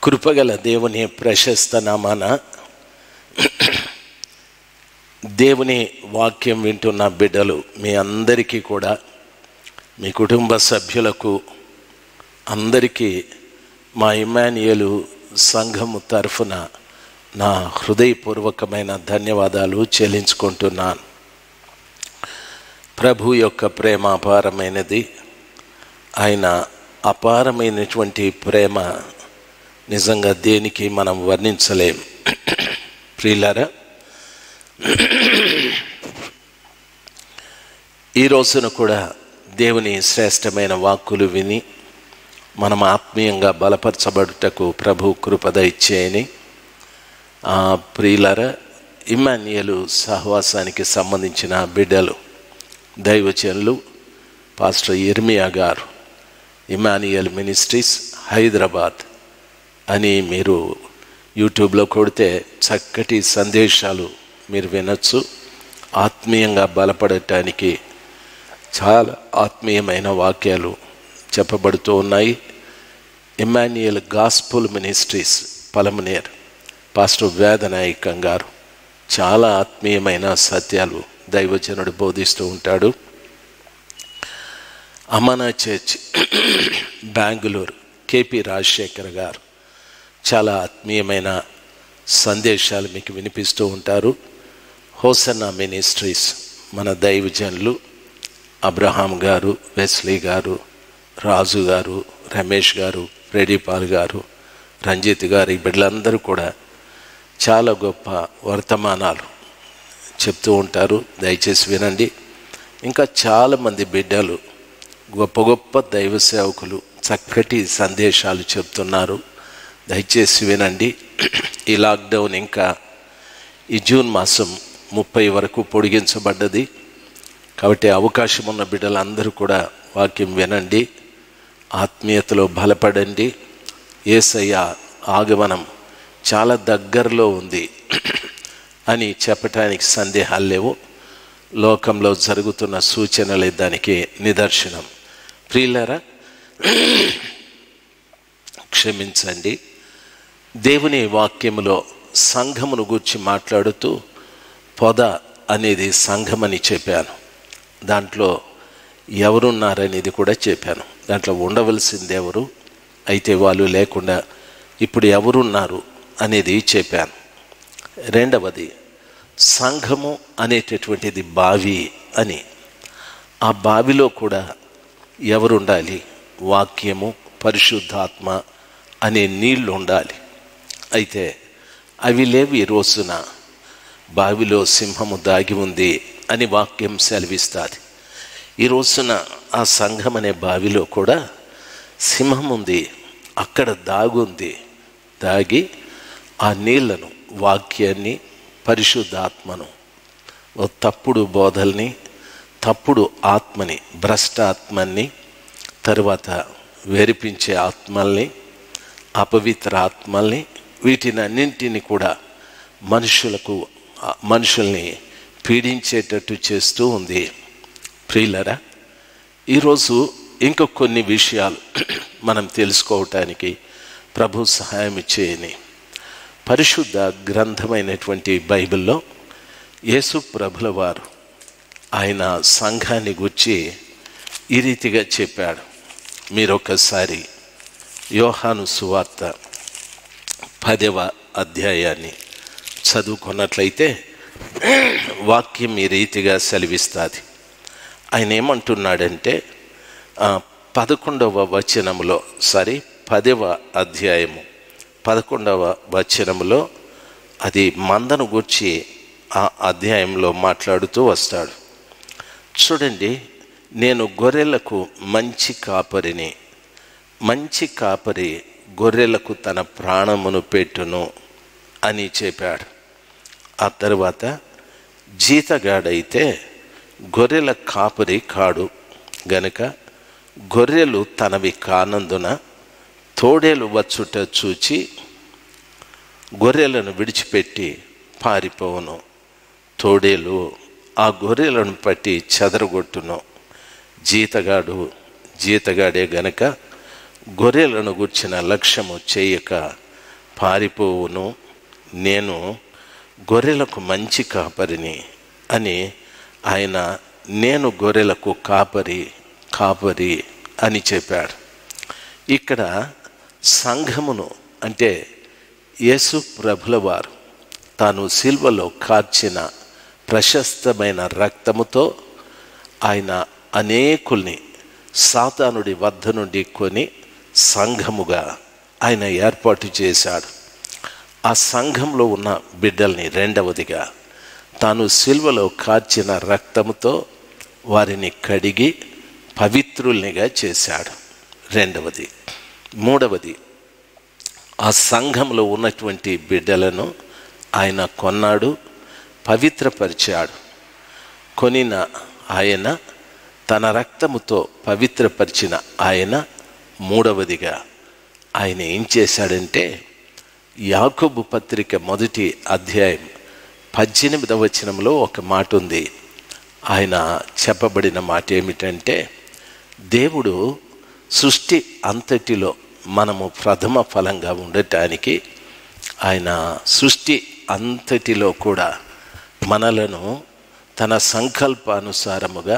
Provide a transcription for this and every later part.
కృపగల దేవుని ప్రశస్త నామాన దేవుని వాక్యం వింటున్న బిడ్డలు మీ అందరికీ కూడా మీ కుటుంబ సభ్యులకు అందరికీ మా ఇమానియలు సంఘము తరఫున నా హృదయపూర్వకమైన ధన్యవాదాలు చెల్లించుకుంటున్నాను ప్రభు యొక్క ప్రేమ అపారమైనది ఆయన అపారమైనటువంటి ప్రేమ నిజంగా దేనికి మనం వర్ణించలేం ప్రియులారా ఈ రోజున కూడా దేవుని శ్రేష్టమైన వాక్కులు విని మనం ఆత్మీయంగా బలపరచబడుటకు ప్రభు కృపద ఇచ్చేయని ప్రియులార ఇమాన్యులు సహవాసానికి సంబంధించిన బిడ్డలు దైవజనులు పాస్టర్ ఇర్మియా గారు ఇమానియల్ మినిస్ట్రీస్ హైదరాబాద్ అని మీరు యూట్యూబ్లో కొడితే చక్కటి సందేశాలు మీరు వినొచ్చు ఆత్మీయంగా బలపడటానికి చాలా ఆత్మీయమైన వాక్యాలు చెప్పబడుతూ ఉన్నాయి Emmanuel gospel ministries Palamaner pastor Vedanayagam garu చాలా ఆత్మీయమైన సత్యాలు దైవజనుడు బోధిస్తూ ఉంటాడు Amana church Bengaluru KP Rajasekhar garu చాలా ఆత్మీయమైన సందేశాలు మీకు వినిపిస్తూ ఉంటారు హోసన్నా మినిస్ట్రీస్ మన దైవజనులు అబ్రహాం గారు వెస్లీ గారు రాజు గారు రమేష్ గారు రెడ్డిపాల్ గారు రంజిత్ గారు ఈ బిడ్డలందరూ కూడా చాలా గొప్ప వర్తమానాలు చెప్తూ ఉంటారు దయచేసి వినండి ఇంకా చాలామంది బిడ్డలు గొప్ప గొప్ప దైవ సేవకులు చక్కటి సందేశాలు చెప్తున్నారు దయచేసి వినండి ఈ లాక్డౌన్ ఇంకా ఈ జూన్ మాసం ముప్పై వరకు పొడిగించబడ్డది కాబట్టి అవకాశం ఉన్న బిడ్డలందరూ కూడా వాక్యం వినండి ఆత్మీయతలో బలపడండి ఏసయ్య ఆగమనం చాలా దగ్గరలో ఉంది అని చెప్పటానికి సందేహాలు లేవు లోకంలో జరుగుతున్న సూచనలే దానికి నిదర్శనం ప్రియులరా క్షమించండి దేవుని వాక్యములో సంఘమును గూర్చి మాట్లాడుతూ పొద అనేది సంఘమని చెప్పాను దాంట్లో ఎవరున్నారనేది కూడా చెప్పాను దాంట్లో ఉండవలసింది ఎవరు అయితే వాళ్ళు లేకుండా ఇప్పుడు ఎవరున్నారు అనేది చెప్పాను రెండవది సంఘము అనేటటువంటిది బావి అని ఆ బావిలో కూడా ఎవరుండాలి వాక్యము పరిశుద్ధాత్మ అనే నీళ్లు ఉండాలి అయితే అవి లేవు ఈ రోజున బావిలో సింహము దాగి ఉంది అని వాక్యం సెలవిస్తుంది ఈ రోజున ఆ సంఘం అనే బావిలో కూడా సింహం ఉంది అక్కడ దాగుంది దాగి ఆ నీళ్లను వాక్యాన్ని పరిశుద్ధాత్మను ఓ తప్పుడు బోధల్ని తప్పుడు ఆత్మని భ్రష్ట ఆత్మని తరువాత వేరిపించే ఆత్మల్ని అపవిత్ర ఆత్మల్ని వీటినన్నింటిని కూడా మనుషులకు మనుషుల్ని పీడించేటట్టు చేస్తూ ఉంది ప్రియులరా ఈరోజు ఇంక కొన్ని విషయాలు మనం తెలుసుకోవటానికి ప్రభు సహాయం చేయని పరిశుద్ధ గ్రంథమైనటువంటి బైబిల్లో యేసు ప్రభుల వారు ఆయన సంఘాన్ని గుర్చి ఈ రీతిగా చెప్పాడు మీరు ఒకసారి యోహాను సువార్త పదవ అధ్యాయాన్ని చదువుకున్నట్లయితే వాక్యం ఈ రీతిగా సెలవిస్తుంది ఆయన ఏమంటున్నాడంటే పదకొండవ వచనములో సారీ పదవ అధ్యాయము పదకొండవ వచనములో అది మందను గుర్చి ఆ అధ్యాయంలో మాట్లాడుతూ వస్తాడు చూడండి నేను గొర్రెలకు మంచి కాపరిని మంచి కాపరి గొర్రెలకు తన ప్రాణమును పెట్టును అని చెప్పాడు ఆ తర్వాత జీతగాడైతే గొర్రెల కాపరి కాడు గనుక గొర్రెలు తనవి కానందున తోడేలు వచ్చుట చూచి గొర్రెలను విడిచిపెట్టి పారిపోవును తోడేలు ఆ గొర్రెలను పట్టి చెదరగొట్టును జీతగాడు జీతగాడే గనక గొర్రెలను గుర్చిన లక్ష్యము చేయక పారిపోవును నేను గొర్రెలకు మంచి కాపరిని అని ఆయన నేను గొర్రెలకు కాపరి కాపరి అని చెప్పాడు ఇక్కడ సంఘమును అంటే యేసు ప్రభుల వారు తాను సిల్వలో కార్చిన ప్రశస్తమైన రక్తముతో ఆయన అనేకుల్ని సాతానుడి వద్ద నుండి కొని సంఘముగా ఆయన ఏర్పాటు చేశాడు ఆ సంఘంలో ఉన్న బిడ్డల్ని రెండవదిగా తాను సిల్వలో కార్చిన రక్తముతో వారిని కడిగి పవిత్రుల్నిగా చేశాడు రెండవది మూడవది ఆ సంఘంలో ఉన్నటువంటి బిడ్డలను ఆయన కొన్నాడు పవిత్రపరిచాడు కొనిన ఆయన తన రక్తముతో పవిత్రపరిచిన ఆయన మూడవదిగా ఆయన ఏం చేశాడంటే యాకోబు పత్రిక మొదటి అధ్యాయం పద్దెనిమిదవ వచనంలో ఒక మాట ఉంది ఆయన చెప్పబడిన మాట ఏమిటంటే దేవుడు సృష్టి అంతటిలో మనము ప్రథమ ఫలంగా ఉండటానికి ఆయన సృష్టి అంతటిలో కూడా మనలను తన సంకల్పానుసారముగా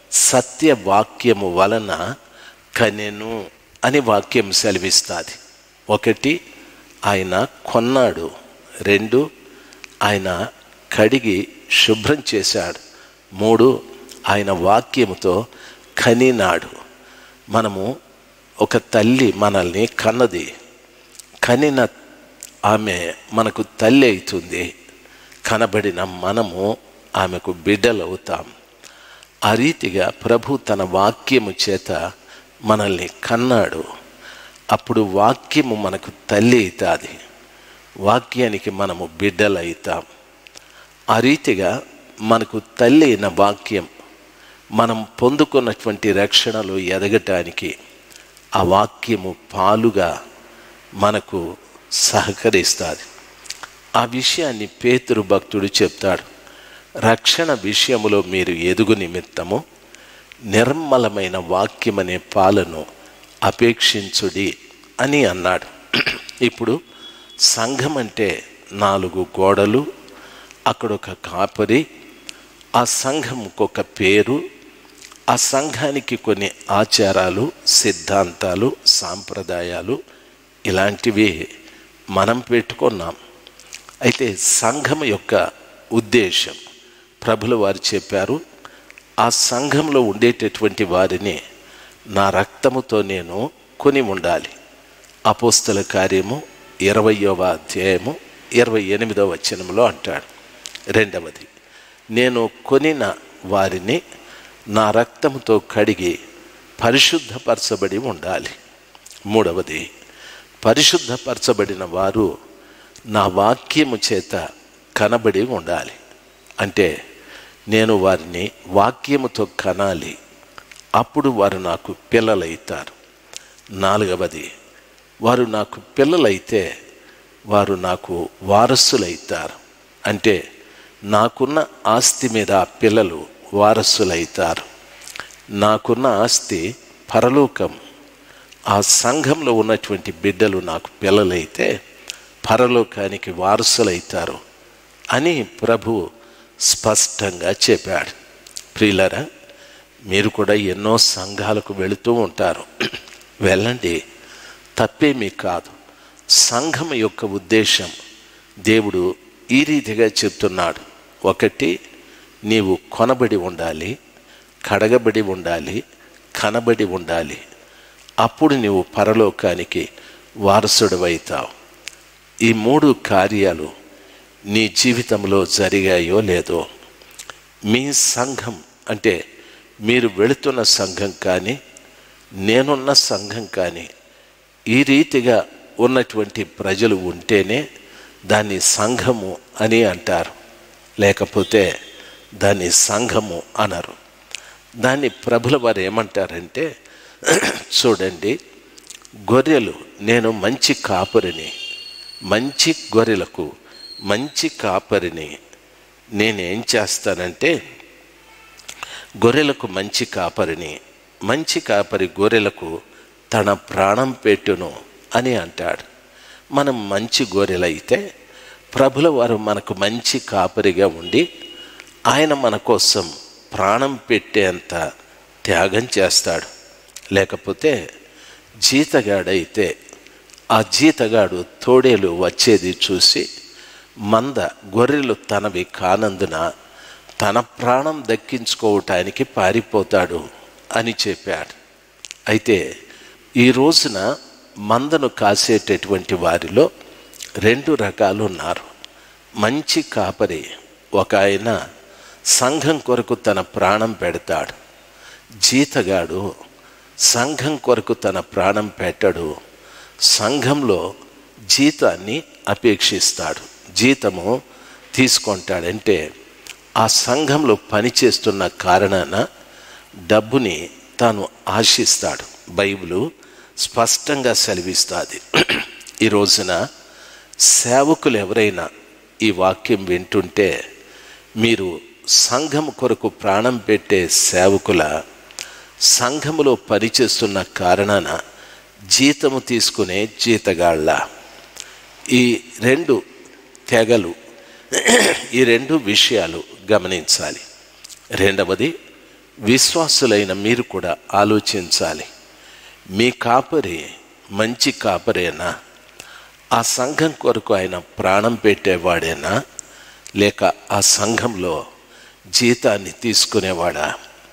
సత్యవాక్యము వలన కనెను అని వాక్యం సెలవిస్తుంది ఒకటి ఆయన కొన్నాడు రెండు ఆయన కడిగి శుభ్రం చేశాడు మూడు ఆయన వాక్యముతో కనినాడు మనము ఒక తల్లి మనల్ని కన్నది కనిన ఆమె మనకు తల్లి అవుతుంది కనబడిన మనము ఆమెకు బిడ్డలవుతాం ఆ రీతిగా ప్రభు తన వాక్యము చేత మనల్ని కన్నాడు అప్పుడు వాక్యము మనకు తల్లి అవుతుంది వాక్యానికి మనము బిడ్డలవుతాం ఆ రీతిగా మనకు తల్లి అయిన వాక్యం మనం పొందుకున్నటువంటి రక్షణలో ఎదగటానికి ఆ వాక్యము పాలుగా మనకు సహకరిస్తుంది ఆ విషయాన్ని పేతురు భక్తుడు చెప్తాడు రక్షణ విషయములో మీరు ఎదుగు నిమిత్తము నిర్మలమైన వాక్యమనే పాలను అపేక్షించుడి అని అన్నాడు ఇప్పుడు సంఘం అంటే నాలుగు గోడలు అక్కడ ఒక కాపరి ఆ సంఘంకి ఒక పేరు ఆ సంఘానికి కొన్ని ఆచారాలు సిద్ధాంతాలు సాంప్రదాయాలు ఇలాంటివి మనం పెట్టుకున్నాం అయితే సంఘం యొక్క ఉద్దేశం ప్రభులు వారు చెప్పారు ఆ సంఘంలో ఉండేటటువంటి వారిని నా రక్తముతో నేను కొని ఉండాలి అపోస్తల కార్యము ఇరవయవ అధ్యాయము ఇరవై ఎనిమిదవ వచనంలో అంటాడు రెండవది నేను కొనిన వారిని నా రక్తముతో కడిగి పరిశుద్ధపరచబడి ఉండాలి మూడవది పరిశుద్ధపరచబడిన వారు నా వాక్యము చేత కనబడి ఉండాలి అంటే నేను వారిని వాక్యముతో కనాలి అప్పుడు వారు నాకు పిల్లలైతారు నాలుగవది వారు నాకు పిల్లలైతే వారు నాకు వారసులైతారు అంటే నాకున్న ఆస్తి మీద ఆ పిల్లలు వారసులైతారు నాకున్న ఆస్తి పరలోకం ఆ సంఘంలో ఉన్నటువంటి బిడ్డలు నాకు పిల్లలైతే పరలోకానికి వారసులైతారు అని ప్రభు స్పష్టంగా చెప్పాడు ప్రియులరా మీరు కూడా ఎన్నో సంఘాలకు వెళుతూ ఉంటారు వెళ్ళండి తప్పేమీ కాదు సంఘం యొక్క ఉద్దేశం దేవుడు ఈ రీతిగా చెప్తున్నాడు ఒకటి నీవు కొనబడి ఉండాలి కడగబడి ఉండాలి కనబడి ఉండాలి అప్పుడు నీవు పరలోకానికి వారసుడవైతావు ఈ మూడు కార్యాలు నీ జీవితంలో జరిగాయో లేదో మీ సంఘం అంటే మీరు వెళుతున్న సంఘం కానీ నేనున్న సంఘం కానీ ఈ రీతిగా ఉన్నటువంటి ప్రజలు ఉంటేనే దాన్ని సంఘము అని అంటారు లేకపోతే దాన్ని సంఘము అనరు దాన్ని ప్రభుల వారు ఏమంటారంటే చూడండి గొర్రెలు నేను మంచి కాపరిని మంచి గొర్రెలకు మంచి కాపరిని నేనేం చేస్తానంటే గొర్రెలకు మంచి కాపరిని మంచి కాపరి గొర్రెలకు తన ప్రాణం పెట్టును అని అంటాడు మనం మంచి గొర్రెలైతే ప్రభుల వారు మనకు మంచి కాపరిగా ఉండి ఆయన మన కోసం ప్రాణం పెట్టేంత త్యాగం చేస్తాడు లేకపోతే జీతగాడైతే ఆ జీతగాడు తోడేలు వచ్చేది చూసి మంద గొర్రెలు తనవి కానందున తన ప్రాణం దక్కించుకోవటానికి పారిపోతాడు అని చెప్పాడు అయితే ఈ రోజున మందను కాసేటటువంటి వారిలో రెండు రకాలు ఉన్నారు మంచి కాపరి ఒక ఆయన సంఘం కొరకు తన ప్రాణం పెడతాడు జీతగాడు సంఘం కొరకు తన ప్రాణం పెట్టడు సంఘంలో జీతాన్ని అపేక్షిస్తాడు జీతము తీసుకుంటాడంటే ఆ సంఘంలో పనిచేస్తున్న కారణాన డబ్బుని తాను ఆశిస్తాడు బైబిలు స్పష్టంగా సెలవిస్తుంది ఈ రోజున సేవకులు ఎవరైనా ఈ వాక్యం వింటుంటే మీరు సంఘం కొరకు ప్రాణం పెట్టే సేవకుల సంఘములో పనిచేస్తున్న కారణాన జీతము తీసుకునే జీతగాళ్ళ ఈ రెండు తెగలు ఈ రెండు విషయాలు గమనించాలి రెండవది విశ్వాసులైన మీరు కూడా ఆలోచించాలి మీ కాపరి మంచి కాపరేనా ఆ సంఘం కొరకు ఆయన ప్రాణం పెట్టేవాడేనా లేక ఆ సంఘంలో జీతాన్ని తీసుకునేవాడా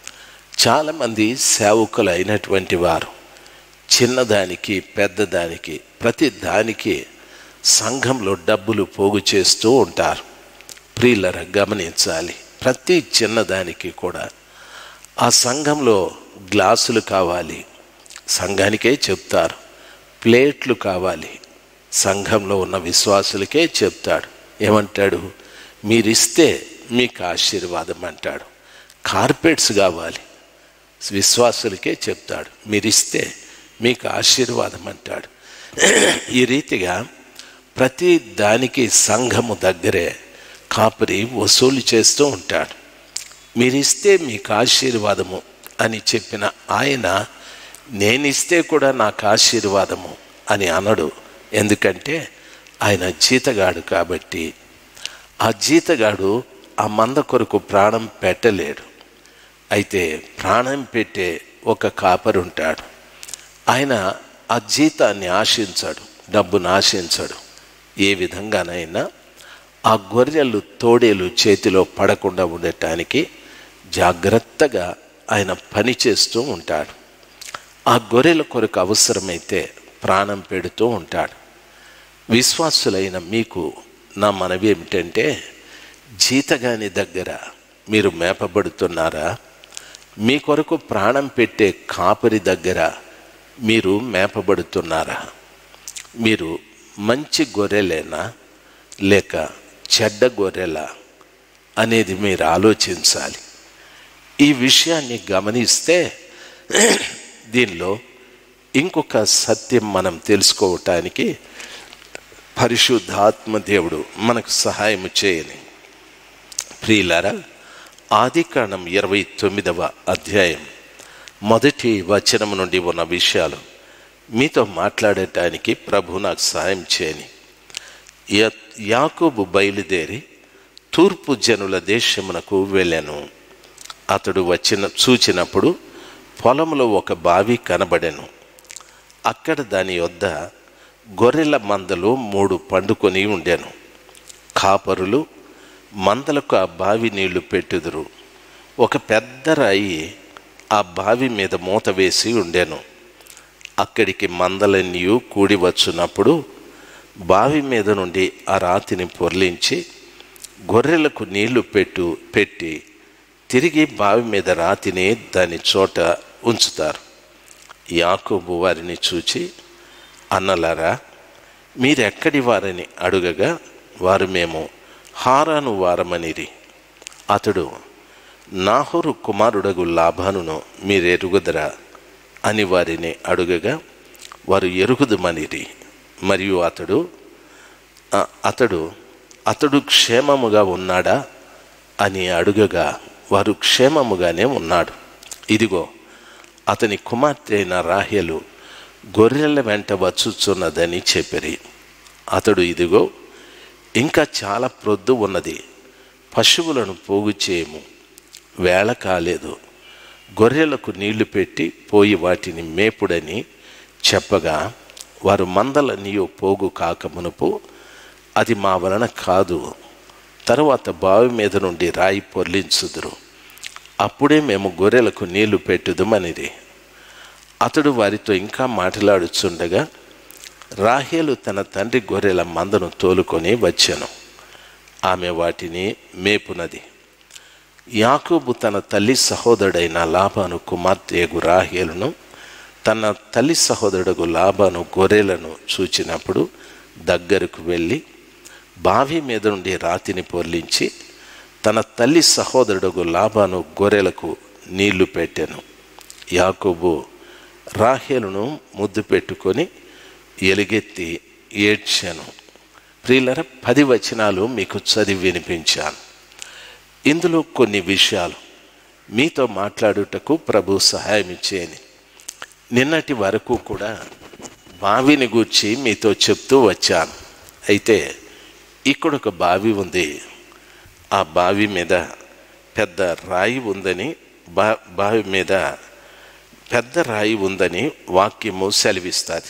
చాలామంది సేవకులు అయినటువంటి వారు చిన్నదానికి పెద్దదానికి ప్రతి దానికి సంఘంలో డబ్బులు పోగు చేస్తూ ఉంటారు ప్రియులర గమనించాలి ప్రతి చిన్నదానికి కూడా ఆ సంఘంలో గ్లాసులు కావాలి సంఘానికే చెప్తారు ప్లేట్లు కావాలి సంఘంలో ఉన్న విశ్వాసులకే చెప్తాడు ఏమంటాడు మీరిస్తే మీకు ఆశీర్వాదం అంటాడు కార్పెట్స్ కావాలి విశ్వాసులకే చెప్తాడు మీరిస్తే మీకు ఆశీర్వాదం అంటాడు ఈ రీతిగా ప్రతి దానికి సంఘము దగ్గరే కాపరి వసూలు చేస్తూ ఉంటాడు మీరిస్తే మీకు ఆశీర్వాదము అని చెప్పిన ఆయన నేనిస్తే కూడా నాకు ఆశీర్వాదము అని అనడు ఎందుకంటే ఆయన జీతగాడు కాబట్టి ఆ జీతగాడు ఆ మంద కొరకు ప్రాణం పెట్టలేడు అయితే ప్రాణం పెట్టే ఒక కాపరి ఉంటాడు ఆయన ఆ జీతాన్ని ఆశించాడు డబ్బును ఆశించడు ఏ విధంగానైనా ఆ గొర్రెలు తోడేలు చేతిలో పడకుండా ఉండటానికి జాగ్రత్తగా ఆయన పని చేస్తూ ఉంటాడు ఆ గొర్రెల కొరకు అవసరమైతే ప్రాణం పెడుతూ ఉంటాడు విశ్వాసులైన మీకు నా మనవి ఏమిటంటే జీతగాని దగ్గర మీరు మేపబడుతున్నారా మీ కొరకు ప్రాణం పెట్టే కాపరి దగ్గర మీరు మేపబడుతున్నారా మీరు మంచి గొర్రెలేనా లేక చెడ్డ గొర్రెలా అనేది మీరు ఆలోచించాలి ఈ విషయాన్ని గమనిస్తే దీనిలో ఇంకొక సత్యం మనం తెలుసుకోవటానికి పరిశుద్ధాత్మ దేవుడు మనకు సహాయం చేయని ప్రియులారా ఆది కాండం ఇరవై తొమ్మిదవ అధ్యాయం మొదటి వచనం నుండి ఉన్న విషయాలు మీతో మాట్లాడటానికి ప్రభు నాకు సహాయం చేయని యా- యాకోబు బయలుదేరి తూర్పు జనుల దేశమునకు వెళ్ళాను అతడు వచ్చిన చూచినప్పుడు పొలంలో ఒక బావి కనబడెను అక్కడ దాని యొద్ద గొర్రెల మందలు మూడు పండుకొని ఉండెను కాపరులు మందలకు ఆ బావి నీళ్లు పెట్టుదురు ఒక పెద్ద రాయి ఆ బావి మీద మూత వేసి ఉండెను అక్కడికి మందలన్నీ కూడి వచ్చున్నప్పుడు బావి మీద నుండి ఆ రాతిని పొర్లించి గొర్రెలకు నీళ్లు పెట్టు పెట్టి తిరిగి బావి మీద రాతిని దాని చోట ఉంచుతారు యాకోబు వారిని చూచి అన్నలారా మీరెక్కడి వారని అడుగగా వారు మేము హారాను వారమనిరి అతడు నాహోరు కుమారుడగు లాభానును మీరెరుగుదరా అని వారిని అడుగగా వారు ఎరుగుదుమనిరి మరియు అతడు "ఆ, అతడు అతడు క్షేమముగా ఉన్నాడా అని అడుగగా వారు క్షేమముగానే ఉన్నాడు ఇదిగో అతని కుమార్తె అయిన రాహేలు గొర్రెల వెంట వచ్చుచున్నదని చెప్పిరి అతడు ఇదిగో ఇంకా చాలా ప్రొద్దు ఉన్నది పశువులను పోగు చేయము వేళ కాలేదు గొర్రెలకు నీళ్లు పెట్టి పోయి వాటిని మేపుడని చెప్పగా వారు మందలనియో పోగు కాకమునుపు అది మా వలన కాదు తరువాత బావి మీద నుండి రాయి పొర్లించుదురు అప్పుడే మేము గొర్రెలకు నీళ్లు పెట్టుదుమనిది అతడు వారితో ఇంకా మాట్లాడుచుండగా రాహేలు తన తండ్రి గొర్రెల మందను తోలుకొని వచ్చాను ఆమె వాటిని మేపునది యాకోబు తన తల్లి సహోదరుడైన లాభాను కుమార్తెగు రాహేలును తన తల్లి సహోదరుడు లాభాను గొర్రెలను చూచినప్పుడు దగ్గరకు వెళ్ళి బావి మీద నుండి రాతిని పొర్లించి తన తల్లి సహోదరుడు లాభాను గొర్రెలకు నీళ్లు పెట్టాను యాకోబు రాహేలును ముద్దు పెట్టుకొని ఎలుగెత్తి ఏడ్చాను ప్రియులర పది వచనాలు మీకు చదివి వినిపించాను ఇందులో కొన్ని విషయాలు మీతో మాట్లాడుటకు ప్రభు సహాయం ఇచ్చేయని నిన్నటి వరకు కూడా బావిని గూర్చి మీతో చెప్తూ వచ్చాను అయితే ఇక్కడ ఒక బావి ఉంది ఆ బావి మీద పెద్ద రాయి ఉందని బా బావి మీద పెద్ద రాయి ఉందని వాక్యము సెలవిస్తుంది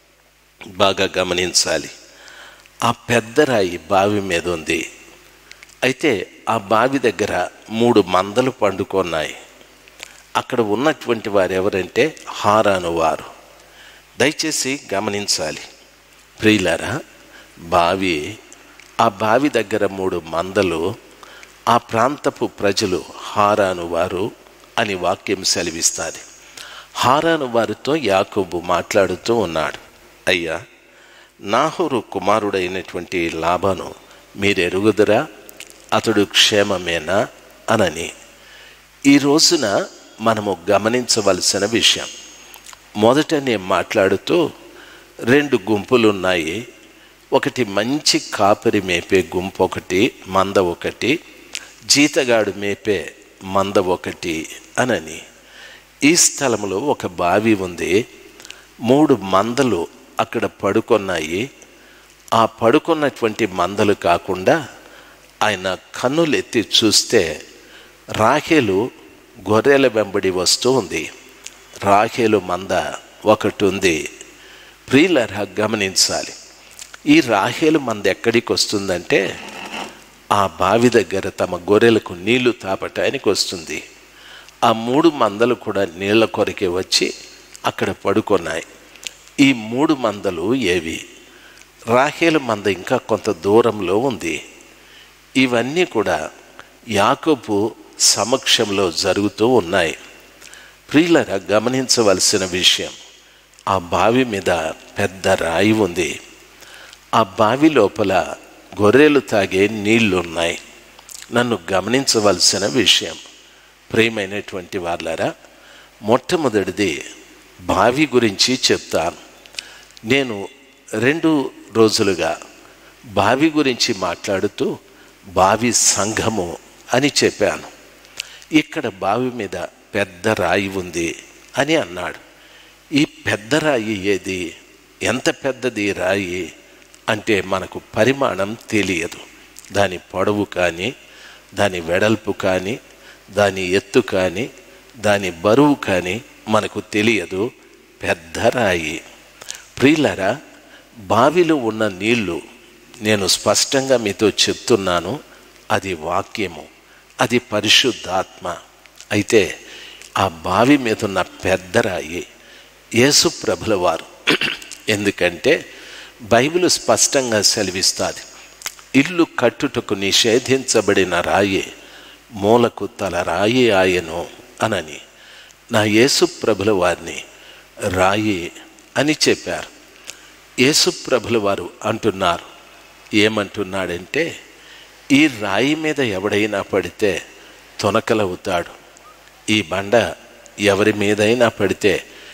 బాగా గమనించాలి ఆ పెద్ద రాయి బావి మీద ఉంది అయితే ఆ బావి దగ్గర మూడు మందలు పండుకొన్నాయి అక్కడ ఉన్నటువంటి వారు ఎవరంటే హారాను వారు దయచేసి గమనించాలి ప్రియులారా బావి ఆ బావి దగ్గర మూడు మందలు ఆ ప్రాంతపు ప్రజలు హారాను వారు అని వాక్యం సెలవిస్తుంది హారాను వారితో యాకోబు మాట్లాడుతూ ఉన్నాడు అయ్యా నాహోరు కుమారుడైనటువంటి లాభను మీరెరుగుదురా అతడు క్షేమమేనా అనని ఈ రోజున మనము గమనించవలసిన విషయం మొదట నేను మాట్లాడుతూ రెండు గుంపులు ఉన్నాయి ఒకటి మంచి కాపరి మేపే గుంపు ఒకటి మంద ఒకటి జీతగాడు మేపే మంద ఒకటి అనని ఈ స్థలంలో ఒక బావి ఉంది మూడు మందలు అక్కడ పడుకొన్నాయి ఆ పడుకున్నటువంటి మందలు కాకుండా ఆయన కన్నులెత్తి చూస్తే రాహేలు గొర్రెల వెంబడి వస్తూ ఉంది రాహేలు మంద ఒకటి ఉంది ప్రియులరా గమనించాలి ఈ రాహేలు మంద ఎక్కడికి వస్తుందంటే ఆ బావి దగ్గర తమ గొర్రెలకు నీళ్లు తాపటానికి వస్తుంది ఆ మూడు మందలు కూడా నీళ్ల కొరకే వచ్చి అక్కడ పడుకున్నాయి ఈ మూడు మందలు ఏవి రాహేలు మంద ఇంకా కొంత దూరంలో ఉంది ఇవన్నీ కూడా యాకోబు సమక్షంలో జరుగుతూ ఉన్నాయి ప్రియులరా గమనించవలసిన విషయం ఆ బావి మీద పెద్ద రాయి ఉంది ఆ బావి లోపల గొర్రెలు తాగే నీళ్లు ఉన్నాయి నన్ను గమనించవలసిన విషయం ప్రియమైనటువంటి వాళ్ళారా మొట్టమొదటిది బావి గురించి చెప్తాను నేను రెండు రోజులుగా బావి గురించి మాట్లాడుతూ బావి సంఘము అని చెప్పాను ఇక్కడ బావి మీద పెద్ద రాయి ఉంది అని అన్నాడు ఈ పెద్ద రాయి ఏది ఎంత పెద్దది రాయి అంటే మనకు పరిమాణం తెలియదు దాని పొడవు కానీ దాని వెడల్పు కానీ దాని ఎత్తు కానీ దాని బరువు కానీ మనకు తెలియదు పెద్ద రాయి ప్రియులరా బావిలో ఉన్న నీళ్లు నేను స్పష్టంగా మీతో చెప్తున్నాను అది వాక్యము అది పరిశుద్ధాత్మ అయితే ఆ బావి మీద ఉన్న పెద్ద రాయి యేసు ప్రభుల వారు ఎందుకంటే బైబిల్ స్పష్టంగా సెలవిస్తుంది ఇల్లు కట్టుటకు నిషేధించబడిన రాయి మూలకు తల రాయి ఆయను అనని నా యేసు ప్రభుల వారిని రాయి అని చెప్పారు యేసు ప్రభుల వారు అంటున్నారు ఏమంటున్నాడంటే ఈ రాయి మీద ఎవడైనా పడితే తొనకలవుతాడు ఈ బండ ఎవరి మీదైనా పడితే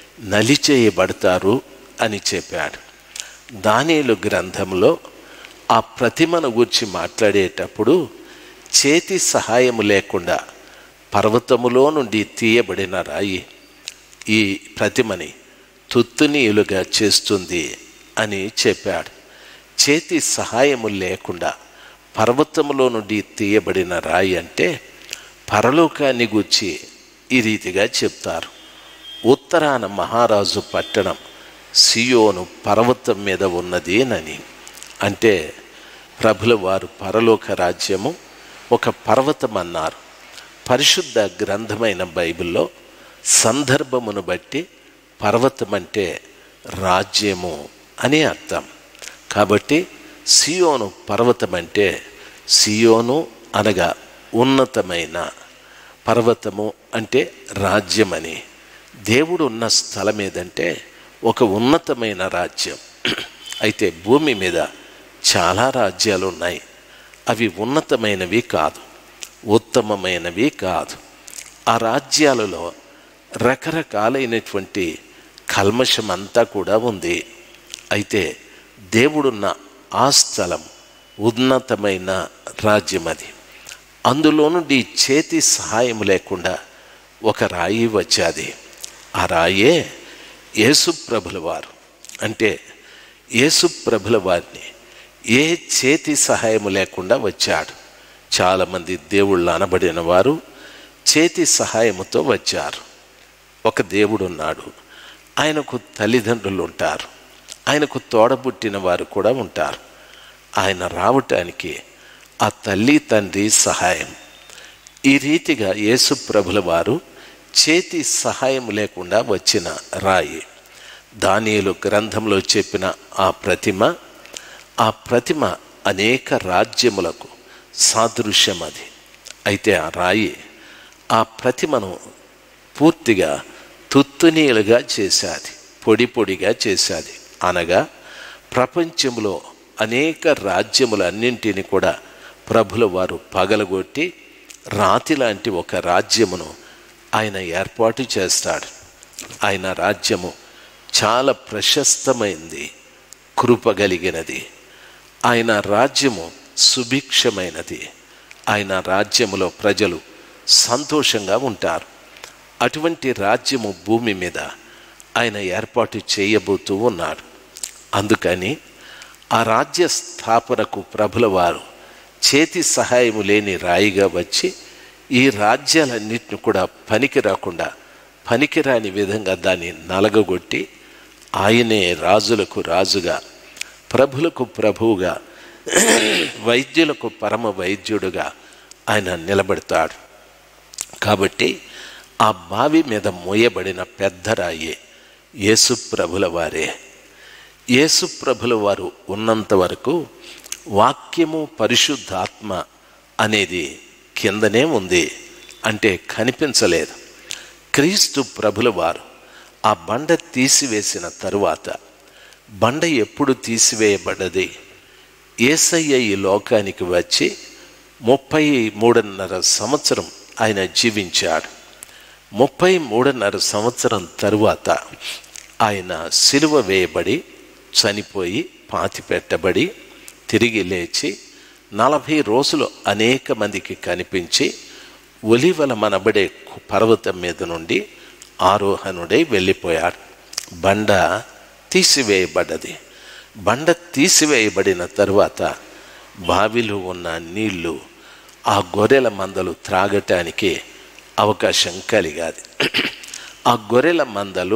నలిచేయబడతారు అని చెప్పాడు దానిలు గ్రంథంలో ఆ ప్రతిమను గురించి మాట్లాడేటప్పుడు చేతి సహాయము లేకుండా పర్వతములో నుండి తీయబడిన రాయి ఈ ప్రతిమని తుత్తునీయులుగా చేస్తుంది అని చెప్పాడు చేతి సహాయము లేకుండా పర్వతములో నుండి తీయబడిన రాయి అంటే పరలోకాన్ని గూర్చి ఈ రీతిగా చెప్తారు ఉత్తరాన మహారాజు పట్టణం సియోను పర్వతం మీద ఉన్నదేనని అంటే ప్రభుల వారు పరలోక రాజ్యము ఒక పర్వతం అన్నారు పరిశుద్ధ గ్రంథమైన బైబిల్లో సందర్భమును బట్టి పర్వతం అంటే రాజ్యము అని అర్థం కాబట్టి సియోను పర్వతం అంటే సియోను అనగా ఉన్నతమైన పర్వతము అంటే రాజ్యమని దేవుడు ఉన్న స్థలం ఏదంటే ఒక ఉన్నతమైన రాజ్యం అయితే భూమి మీద చాలా రాజ్యాలు ఉన్నాయి అవి ఉన్నతమైనవి కాదు ఉత్తమమైనవి కాదు ఆ రాజ్యాలలో రకరకాలైనటువంటి కల్మషం అంతా కూడా ఉంది అయితే దేవుడున్న ఆ స్థలం ఉన్నతమైన రాజ్యం అది అందులో నుండి చేతి సహాయం లేకుండా ఒక రాయి వచ్చాది ఆ రాయే యేసుప్రభుల వారు అంటే యేసుప్రభుల వారిని ఏ చేతి సహాయం లేకుండా వచ్చాడు చాలామంది దేవుళ్ళు అనబడిన వారు చేతి సహాయముతో వచ్చారు ఒక దేవుడు ఉన్నాడు ఆయనకు తల్లిదండ్రులు ఉంటారు ఆయనకు తోడబుట్టిన వారు కూడా ఉంటారు ఆయన రావటానికి ఆ తల్లి తండ్రి సహాయం ఈ రీతిగా యేసు ప్రభుల వారు చేతి సహాయం లేకుండా వచ్చిన రాయి దానియలు గ్రంథంలో చెప్పిన ఆ ప్రతిమ ఆ ప్రతిమ అనేక రాజ్యములకు సాదృశ్యం అది అయితే ఆ రాయి ఆ ప్రతిమను పూర్తిగా తుత్తునీలుగా చేశాది పొడి పొడిగా చేశాది అనగా ప్రపంచంలో అనేక రాజ్యములన్నింటినీ కూడా ప్రభుల వారు పగలగొట్టి రాతి లాంటి ఒక రాజ్యమును ఆయన ఏర్పాటు చేస్తాడు ఆయన రాజ్యము చాలా ప్రశస్తమైంది కృపగలిగినది ఆయన రాజ్యము సుభిక్షమైనది ఆయన రాజ్యములో ప్రజలు సంతోషంగా ఉంటారు అటువంటి రాజ్యము భూమి మీద ఆయన ఏర్పాటు చేయబోతూ ఉన్నాడు అందుకని ఆ రాజ్య స్థాపనకు ప్రభుల వారు చేతి సహాయము లేని రాయిగా వచ్చి ఈ రాజ్యాలన్నిటిని కూడా పనికి రాకుండా పనికిరాని విధంగా దాన్ని నలగగొట్టి ఆయనే రాజులకు రాజుగా ప్రభులకు ప్రభువుగా వైద్యులకు పరమ వైద్యుడుగా ఆయన నిలబెడతాడు కాబట్టి ఆ బావి మీద మోయబడిన పెద్ద రాయే యేసు ప్రభుల వారే యేసు ప్రభుల వారు ఉన్నంత వరకు వాక్యము పరిశుద్ధాత్మ అనేది కిందనే ఉంది అంటే కనిపించలేదు క్రీస్తు ప్రభుల వారు ఆ బండ తీసివేసిన తరువాత బండ ఎప్పుడు తీసివేయబడ్డది ఏసయ్య ఈ లోకానికి వచ్చి ముప్పై మూడున్నర సంవత్సరం ఆయన జీవించాడు ముప్పై మూడున్నర సంవత్సరం తరువాత ఆయన సిలువ వేయబడి చనిపోయి పాతి పెట్టబడి తిరిగి లేచి నలభై రోజులు అనేక మందికి కనిపించి ఒలివల మనబడే పర్వతం మీద నుండి ఆరోహణుడై వెళ్ళిపోయాడు బండ తీసివేయబడ్డది బండ తీసివేయబడిన తరువాత బావిలో ఉన్న నీళ్లు ఆ గొర్రెల మందలు త్రాగటానికి అవకాశం కలిగాది ఆ గొర్రెల మందలు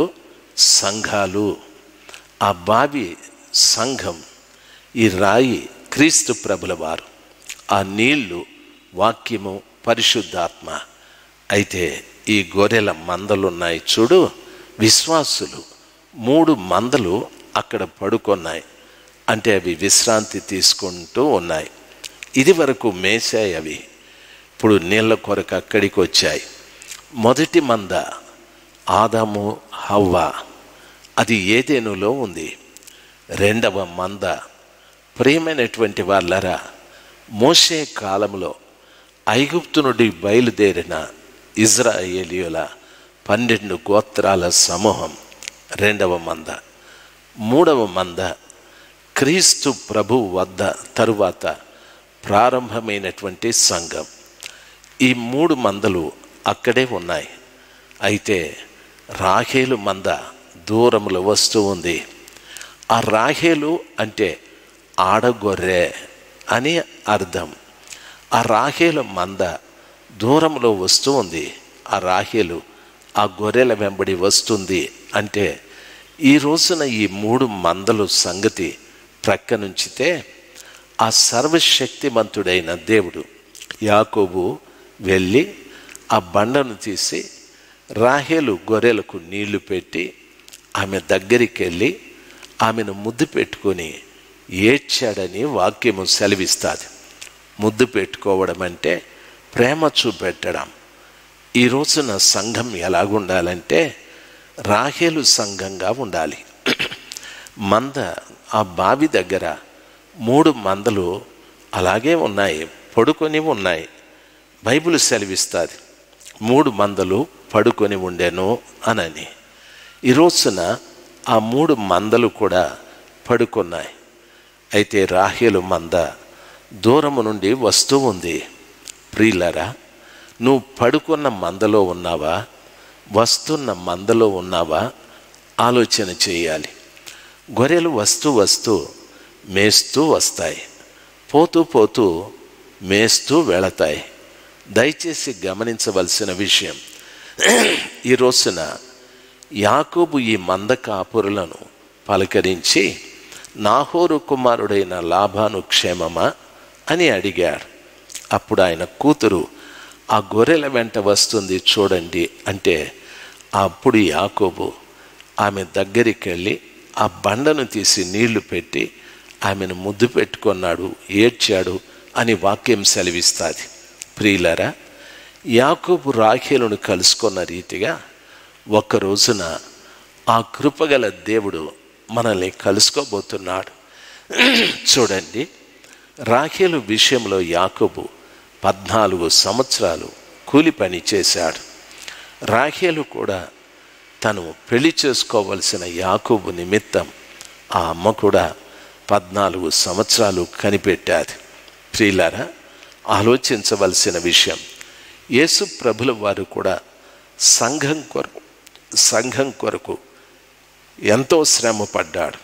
సంఘాలు ఆ బావి సంఘం ఈ రాయి క్రీస్తు ప్రభుల వారు ఆ నీళ్లు వాక్యము పరిశుద్ధాత్మ అయితే ఈ గొర్రెల మందలున్నాయి చూడు విశ్వాసులు మూడు మందలు అక్కడ పడుకున్నాయి అంటే అవి విశ్రాంతి తీసుకుంటూ ఉన్నాయి ఇది వరకు మేసాయి అవి ఇప్పుడు నీళ్ళ కొరకు అక్కడికి వచ్చాయి మొదటి మంద ఆదాము హవ్వ అది ఏదేనులో ఉంది రెండవ మంద ప్రియమైనటువంటి వాళ్ళరా మోసే కాలంలో ఐగుప్తు నుండి బయలుదేరిన ఇజ్రాయేలియుల పన్నెండు గోత్రాల సమూహం రెండవ మంద మూడవ మంద క్రీస్తు ప్రభు వద్ద తరువాత ప్రారంభమైనటువంటి సంఘం ఈ మూడు మందలు అక్కడే ఉన్నాయి అయితే రాహేలు మంద దూరములో వస్తూ ఉంది ఆ రాహేలు అంటే ఆడగొర్రె అని అర్థం ఆ రాహేలు మంద దూరంలో వస్తూ ఉంది ఆ రాహేలు ఆ గొర్రెల వెంబడి వస్తుంది అంటే ఈ రోజున ఈ మూడు మందలు సంగతి ప్రక్కనుంచితే ఆ సర్వశక్తిమంతుడైన దేవుడు యాకోబు వెళ్ళి ఆ బండను తీసి రాహేలు గొర్రెలకు నీళ్లు పెట్టి ఆమె దగ్గరికి వెళ్ళి ఆమెను ముద్దు పెట్టుకొని ఏడ్చాడని వాక్యము సెలవిస్తుంది ముద్దు పెట్టుకోవడం అంటే ప్రేమ చూపెట్టడం ఈ రోజున సంఘం ఎలాగుండాలంటే రాహేలు సంఘంగా ఉండాలి మంద ఆ బావి దగ్గర మూడు మందలు అలాగే ఉన్నాయి పడుకొని ఉన్నాయి బైబిల్ సెలవిస్తుంది మూడు మందలు పడుకొని ఉండెను అనని ఈ రోజున ఆ మూడు మందలు కూడా పడుకున్నాయి అయితే రాహేలు మంద దూరము నుండి వస్తూ ఉంది ప్రియులరా నువ్వు పడుకున్న మందలో ఉన్నావా వస్తున్న మందలో ఉన్నావా ఆలోచన చేయాలి గొర్రెలు వస్తూ వస్తూ మేస్తూ వస్తాయి పోతూ పోతూ మేస్తూ వెళతాయి దయచేసి గమనించవలసిన విషయం ఈ రోజున యాకోబు ఈ మంద కాపురులను పలకరించి నాహోరు కుమారుడైన లాభాను క్షేమమా అని అడిగాడు అప్పుడు ఆయన కూతురు ఆ గొర్రెల వెంట వస్తుంది చూడండి అంటే అప్పుడు యాకోబు ఆమె దగ్గరికి వెళ్ళి ఆ బండను తీసి నీళ్లు పెట్టి ఆమెను ముద్దు పెట్టుకున్నాడు ఏడ్చాడు అని వాక్యం సెలవిస్తుంది ప్రియులరా యాకోబు రాఖేలను కలుసుకున్న రీతిగా ఒక్క రోజున ఆ కృపగల దేవుడు మనల్ని కలుసుకోబోతున్నాడు చూడండి రాఖేలు విషయంలో యాకోబు పద్నాలుగు సంవత్సరాలు కూలి పని చేశాడు రాఖేలు కూడా తను పెళ్లి చేసుకోవలసిన యాకోబు నిమిత్తం ఆ అమ్మ కూడా పద్నాలుగు సంవత్సరాలు కనిపెట్టాది ప్రియులారా ఆలోచించవలసిన విషయం యేసు ప్రభుల వారు కూడా సంఘం కొరకు సంఘం కొరకు ఎంతో శ్రమ పడ్డాడు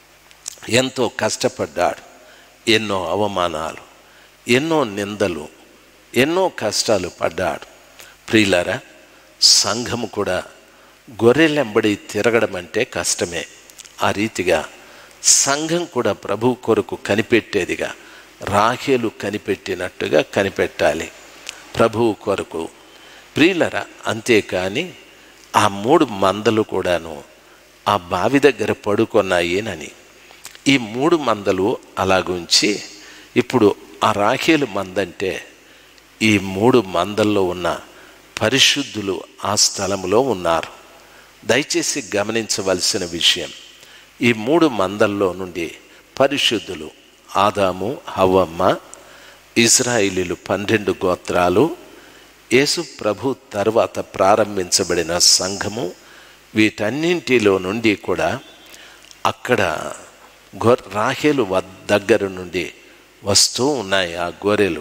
ఎంతో కష్టపడ్డాడు ఎన్నో అవమానాలు ఎన్నో నిందలు ఎన్నో కష్టాలు పడ్డాడు ప్రియులారా సంఘము కూడా గొర్రెలెంబడి తిరగడం అంటే కష్టమే ఆ రీతిగా సంఘం కూడా ప్రభు కొరకు కనిపెట్టేదిగా రాఖేలు కనిపెట్టినట్టుగా కనిపెట్టాలి ప్రభువు కొరకు ప్రియులరా అంతేకాని ఆ మూడు మందలు కూడాను ఆ బావి దగ్గర పడుకొన్నాయేనని ఈ మూడు మందలు అలాగుంచి ఇప్పుడు ఆ రాఖేలు మందంటే ఈ మూడు మందల్లో ఉన్న పరిశుద్ధులు ఆ స్థలంలో ఉన్నారు దయచేసి గమనించవలసిన విషయం ఈ మూడు మందల్లో నుండి పరిశుద్ధులు ఆదాము హవ్వమ్మ ఇజ్రాయిలీలు పన్నెండు గోత్రాలు యేసు ప్రభు తర్వాత ప్రారంభించబడిన సంఘము వీటన్నింటిలో నుండి కూడా అక్కడ గొ రాహేలు వద్ దగ్గర నుండి వస్తూ ఉన్నాయి ఆ గొర్రెలు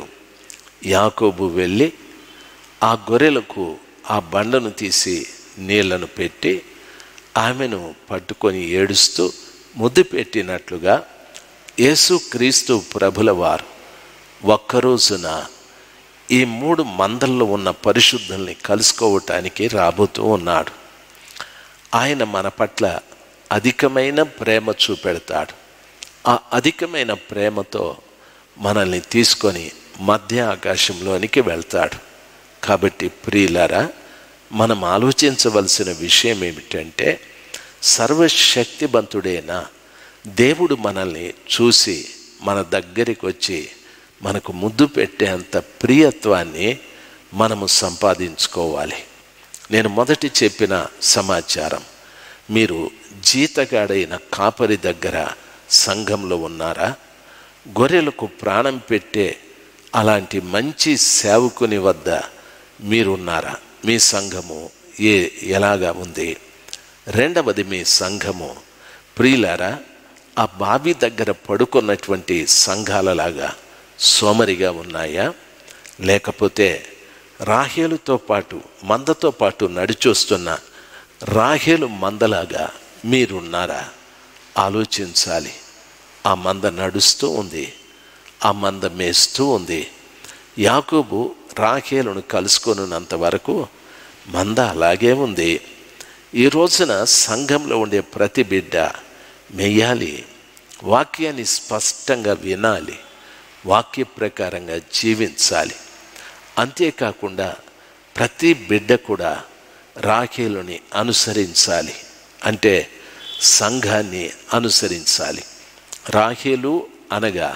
యాకోబు వెళ్ళి ఆ గొర్రెలకు ఆ బండను తీసి నీళ్లను పెట్టి ఆమెను పట్టుకొని ఏడుస్తూ ముద్దు పెట్టినట్లుగా యేసుక్రీస్తు ప్రభుల వారు ఒక్కరోజున ఈ మూడు మందల్లో ఉన్న పరిశుద్ధుల్ని కలుసుకోవటానికి రాబోతూ ఉన్నాడు ఆయన మన పట్ల అధికమైన ప్రేమ చూపెడతాడు ఆ అధికమైన ప్రేమతో మనల్ని తీసుకొని మధ్య ఆకాశంలోనికి వెళ్తాడు కాబట్టి ప్రియులారా మనం ఆలోచించవలసిన విషయం ఏమిటంటే సర్వశక్తివంతుడైన దేవుడు మనల్ని చూసి మన దగ్గరికి వచ్చి మనకు ముద్దు పెట్టేంత ప్రియత్వాన్ని మనము సంపాదించుకోవాలి నేను మొదటి చెప్పిన సమాచారం మీరు జీతగాడైన కాపరి దగ్గర సంఘంలో ఉన్నారా గొర్రెలకు ప్రాణం పెట్టే అలాంటి మంచి సేవకుని వద్ద మీరున్నారా మీ సంఘము ఏ ఎలాగా ఉంది రెండవది మీ సంఘము ప్రియులారా ఆ బావి దగ్గర పడుకున్నటువంటి సంఘాలలాగా సోమరిగా ఉన్నాయా లేకపోతే రాహేలుతో పాటు మందతో పాటు నడిచొస్తున్న రాహేలు మందలాగా మీరున్నారా ఆలోచించాలి ఆ మంద నడుస్తూ ఉంది ఆ మంద మేస్తూ ఉంది యాకోబు రాఖేలును కలుసుకొనున్నంత వరకు మంద అలాగే ఉంది ఈ రోజున సంఘంలో ఉండే ప్రతి బిడ్డ మెయ్యాలి వాక్యాన్ని స్పష్టంగా వినాలి వాక్య ప్రకారంగా జీవించాలి అంతేకాకుండా ప్రతి బిడ్డ కూడా రాఖేలుని అనుసరించాలి అంటే సంఘాన్ని అనుసరించాలి రాఖేలు అనగా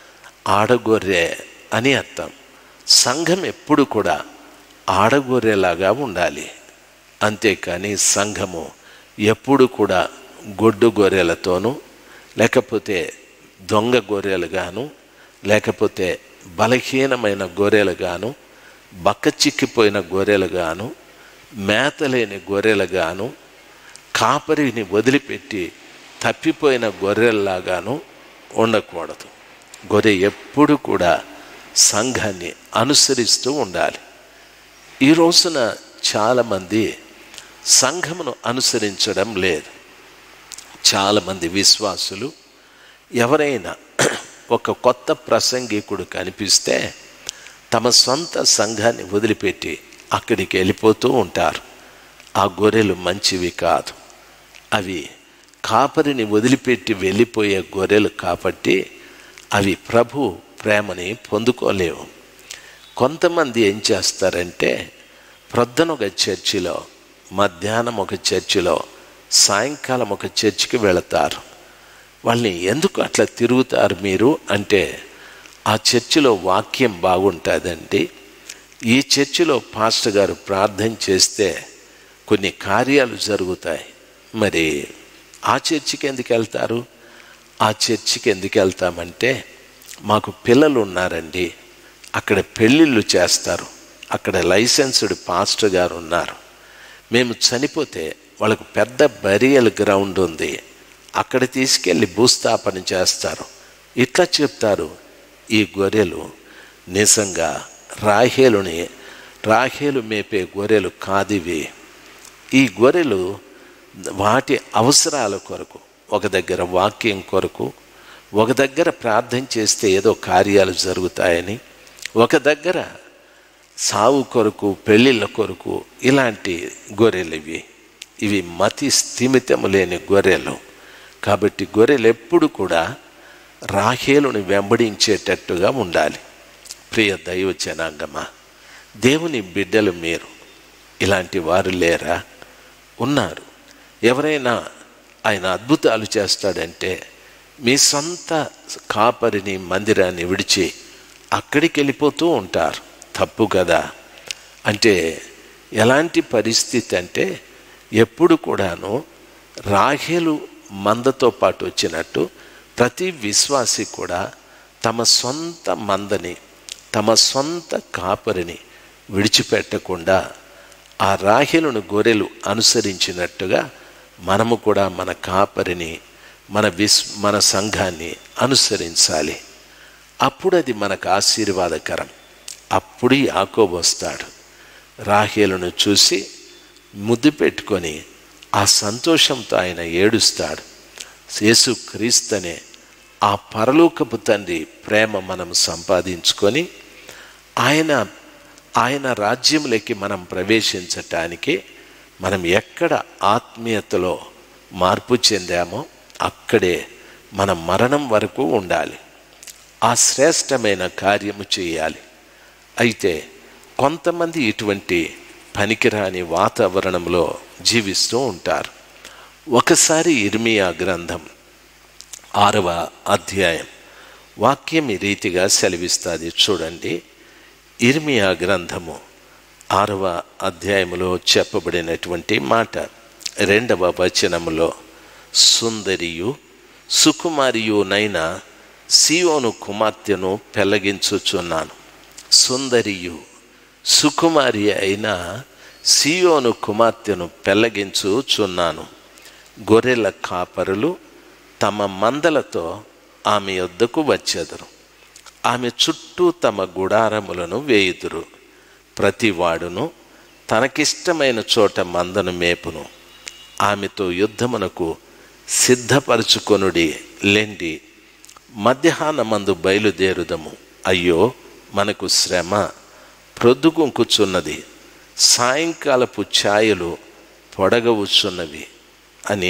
ఆడగొర్రె అని అర్థం సంఘం ఎప్పుడు కూడా ఆడగొర్రెలాగా ఉండాలి అంతేకాని సంఘము ఎప్పుడు కూడా గొడ్డు గొర్రెలతోనూ లేకపోతే దొంగ గొర్రెలుగాను లేకపోతే బలహీనమైన గొర్రెలుగాను బక్క చిక్కిపోయిన గొర్రెలుగాను మేతలేని గొర్రెలుగాను కాపరిని వదిలిపెట్టి తప్పిపోయిన గొర్రెల్లాగాను ఉండకూడదు గొర్రె ఎప్పుడు కూడా సంఘాన్ని అనుసరిస్తూ ఉండాలి ఈ రోజున చాలామంది సంఘమును అనుసరించడం లేదు చాలామంది విశ్వాసులు ఎవరైనా ఒక కొత్త ప్రసంగికుడు కనిపిస్తే తమ సొంత సంఘాన్ని వదిలిపెట్టి అక్కడికి వెళ్ళిపోతూ ఉంటారు ఆ గొర్రెలు మంచివి కాదు అవి కాపరిని వదిలిపెట్టి వెళ్ళిపోయే గొర్రెలు కాబట్టి అవి ప్రభు ప్రేమని పొందుకోలేవు కొంతమంది ఏం చేస్తారంటే ప్రొద్దున ఒక చర్చిలో మధ్యాహ్నం ఒక చర్చిలో సాయంకాలం ఒక చర్చికి వెళతారు వాళ్ళని ఎందుకు అట్లా తిరుగుతారు మీరు అంటే ఆ చర్చిలో వాక్యం బాగుంటుందండి ఈ చర్చిలో పాస్టర్ గారు ప్రార్థన చేస్తే కొన్ని కార్యాలు జరుగుతాయి మరి ఆ చర్చికి ఎందుకు వెళ్తారు ఆ చర్చికి ఎందుకు వెళ్తామంటే మాకు పిల్లలు ఉన్నారండి అక్కడ పెళ్ళిళ్ళు చేస్తారు అక్కడ లైసెన్స్డ్ పాస్టర్ గారు ఉన్నారు మేము చనిపోతే వాళ్ళకు పెద్ద బరియల్ గ్రౌండ్ ఉంది అక్కడ తీసుకెళ్ళి భూస్థాపన చేస్తారు ఇట్లా చెప్తారు ఈ గొర్రెలు నిజంగా రాహేలుని రాహేలు మేపే గొర్రెలు కాదివి ఈ గొర్రెలు వాటి అవసరాల కొరకు ఒక దగ్గర వాక్యం కొరకు ఒక దగ్గర ప్రార్థన చేస్తే ఏదో కార్యాలు జరుగుతాయని ఒక దగ్గర సావు కొరకు పెళ్ళిళ్ళ కొరకు ఇలాంటి గొర్రెలు ఇవి ఇవి మతి స్థిమితము లేని గొర్రెలు కాబట్టి గొర్రెలు ఎప్పుడు కూడా రాహేలుని వెంబడించేటట్టుగా ఉండాలి ప్రియ దైవ జనాంగమా దేవుని బిడ్డలు మీరు ఇలాంటి వారు లేరా ఉన్నారు ఎవరైనా ఆయన అద్భుతాలు చేస్తాడంటే మీ సొంత కాపరిని మందిరాన్ని విడిచి అక్కడికి వెళ్ళిపోతూ ఉంటారు తప్పు కదా అంటే ఎలాంటి పరిస్థితి అంటే ఎప్పుడు కూడాను రాహేలు మందతో పాటు వచ్చినట్టు ప్రతి విశ్వాసి కూడా తమ సొంత మందని తమ సొంత కాపరిని విడిచిపెట్టకుండా ఆ రాహేలును గొర్రెలు అనుసరించినట్టుగా మనము కూడా మన కాపరిని మన విస్ మన సంఘాన్ని అనుసరించాలి అప్పుడు అది మనకు ఆశీర్వాదకరం అప్పుడు యాకోబు వస్తాడు రాహేలును చూసి ముద్దు పెట్టుకొని ఆ సంతోషంతో ఆయన ఏడుస్తాడు యేసు క్రీస్తనే ఆ పరలోకపు తండ్రి ప్రేమ మనం సంపాదించుకొని ఆయన ఆయన రాజ్యంలోకి మనం ప్రవేశించటానికి మనం ఎక్కడ ఆత్మీయతలో మార్పు చెందామో అక్కడే మన మరణం వరకు ఉండాలి ఆ శ్రేష్టమైన కార్యము చేయాలి అయితే కొంతమంది ఇటువంటి పనికిరాని వాతావరణంలో జీవిస్తూ ఉంటారు ఒకసారి ఇర్మియా గ్రంథం ఆరవ అధ్యాయం వాక్యం ఈ రీతిగా సెలవిస్తుంది చూడండి ఇర్మియా గ్రంథము ఆరవ అధ్యాయములో చెప్పబడినటువంటి మాట రెండవ వచనములో సుందరియు సుకుమారియునైన సియోను కుమార్తెను పెళ్ళగించుచున్నాను సుందరియు సుకుమారి అయిన సియోను కుమార్తెను పెళ్ళగించుచున్నాను గొర్రెల కాపరులు తమ మందలతో ఆమె యొద్దకు వచ్చెదరు ఆమె చుట్టూ తమ గుడారములను వేయుదురు ప్రతివాడును తనకిష్టమైన చోట మందను మేపును ఆమెతో యుద్ధమునకు సిద్ధపరచుకొనుడి లెండి మధ్యాహ్నమందు బయలుదేరుదము అయ్యో మనకు శ్రమ ప్రొద్దుగుంకుచున్నది సాయంకాలపు ఛాయలు పొడగవుచున్నవి అని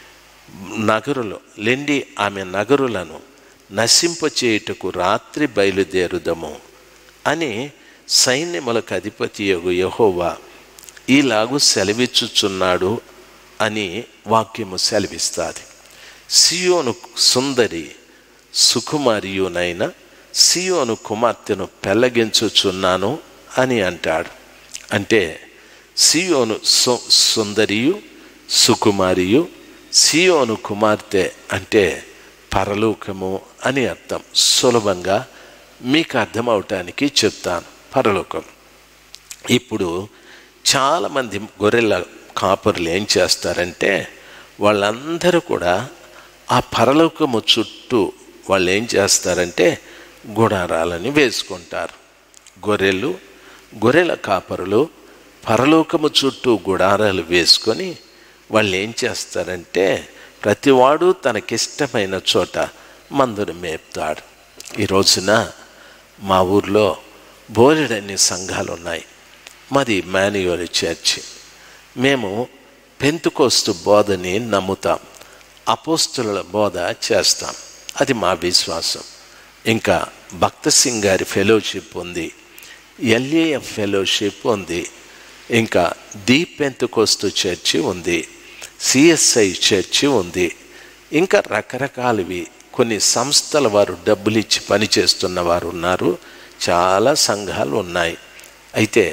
నగరులు లెండి ఆమె నగరులను నశింపచేయుటకు రాత్రి బయలుదేరుదము అని సైన్యములకు అధిపతి యొగు యహోవా ఈలాగు సెలవిచ్చుచున్నాడు అని వాక్యము సెలవిస్తుంది సియోను సుందరి సుకుమారియునైన సియోను కుమార్తెను పెళ్ళగించుచున్నాను అని అంటాడు అంటే సియోను సు సుందరియు సుకుమారియు సియోను కుమార్తె అంటే పరలోకము అని అర్థం సులభంగా మీకు అర్థమవటానికి చెప్తాను పరలోకం ఇప్పుడు చాలామంది గొర్రెల కాపరులు ఏం చేస్తారంటే వాళ్ళందరూ కూడా ఆ పరలోకము చుట్టూ వాళ్ళు ఏం చేస్తారంటే గుడారాలని వేసుకుంటారు గొర్రెలు గొర్రెల కాపరులు పరలోకము చుట్టూ గుడారాలు వేసుకొని వాళ్ళు ఏం చేస్తారంటే ప్రతివాడు తనకిష్టమైన చోట మందును మేపుతాడు ఈ రోజున మా ఊర్లో బోలెడన్ని సంఘాలు ఉన్నాయి మాది మాన్యువల్ చర్చి మేము పెంతుకోస్తు బోధని నమ్ముతాం అపోస్తుల బోధ చేస్తాం అది మా విశ్వాసం ఇంకా భక్త సింగ్ గారి ఫెలోషిప్ ఉంది ఎల్ఏఎఫ్ ఫెలోషిప్ ఉంది ఇంకా ది పెంతుకోస్తు చర్చి ఉంది సిఎస్ఐ చర్చి ఉంది ఇంకా రకరకాలవి కొన్ని సంస్థల వారు డబ్బులు ఇచ్చి పనిచేస్తున్న వారు ఉన్నారు చాలా సంఘాలు ఉన్నాయి అయితే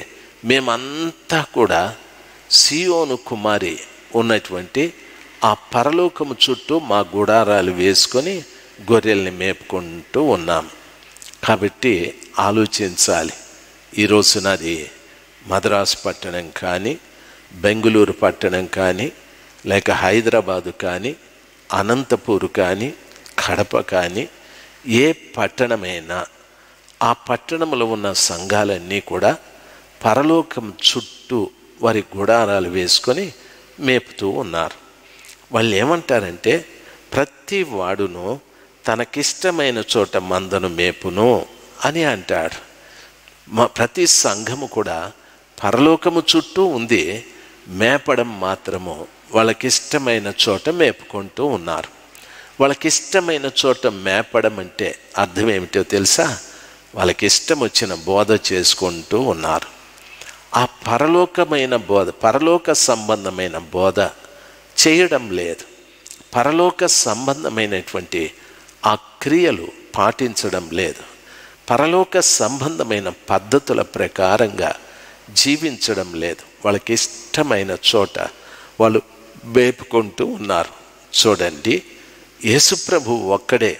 మేమంతా కూడా సియోను కుమారి ఉన్నటువంటి ఆ పరలోకము చుట్టూ మా గుడారాలు వేసుకొని గొర్రెల్ని మేపుకుంటూ ఉన్నాం కాబట్టి ఆలోచించాలి ఈ రోజునది మద్రాసు పట్టణం కానీ బెంగళూరు పట్టణం కానీ లేక హైదరాబాదు కానీ అనంతపూర్ కానీ కడప కానీ ఏ పట్టణమైనా ఆ పట్టణంలో ఉన్న సంఘాలన్నీ కూడా పరలోకం చుట్టూ వారి గుడారాలు వేసుకొని మేపుతూ ఉన్నారు వాళ్ళు ఏమంటారంటే ప్రతి వాడును తనకిష్టమైన చోట మందను మేపును అని అంటాడు మా ప్రతి సంఘము కూడా పరలోకము చుట్టూ ఉంది మేపడం మాత్రము వాళ్ళకిష్టమైన చోట మేపుకుంటూ ఉన్నారు వాళ్ళకిష్టమైన చోట మేపడం అంటే అర్థం ఏమిటో తెలుసా వాళ్ళకి ఇష్టం వచ్చిన బోధ చేసుకుంటూ ఉన్నారు ఆ పరలోకమైన బోధ పరలోక సంబంధమైన బోధ చేయడం లేదు పరలోక సంబంధమైనటువంటి ఆ క్రియలు పాటించడం లేదు పరలోక సంబంధమైన పద్ధతుల ప్రకారంగా జీవించడం లేదు వాళ్ళకి ఇష్టమైన చోట వాళ్ళు వేపుకుంటూ ఉన్నారు చూడండి యేసుప్రభు ఒక్కడే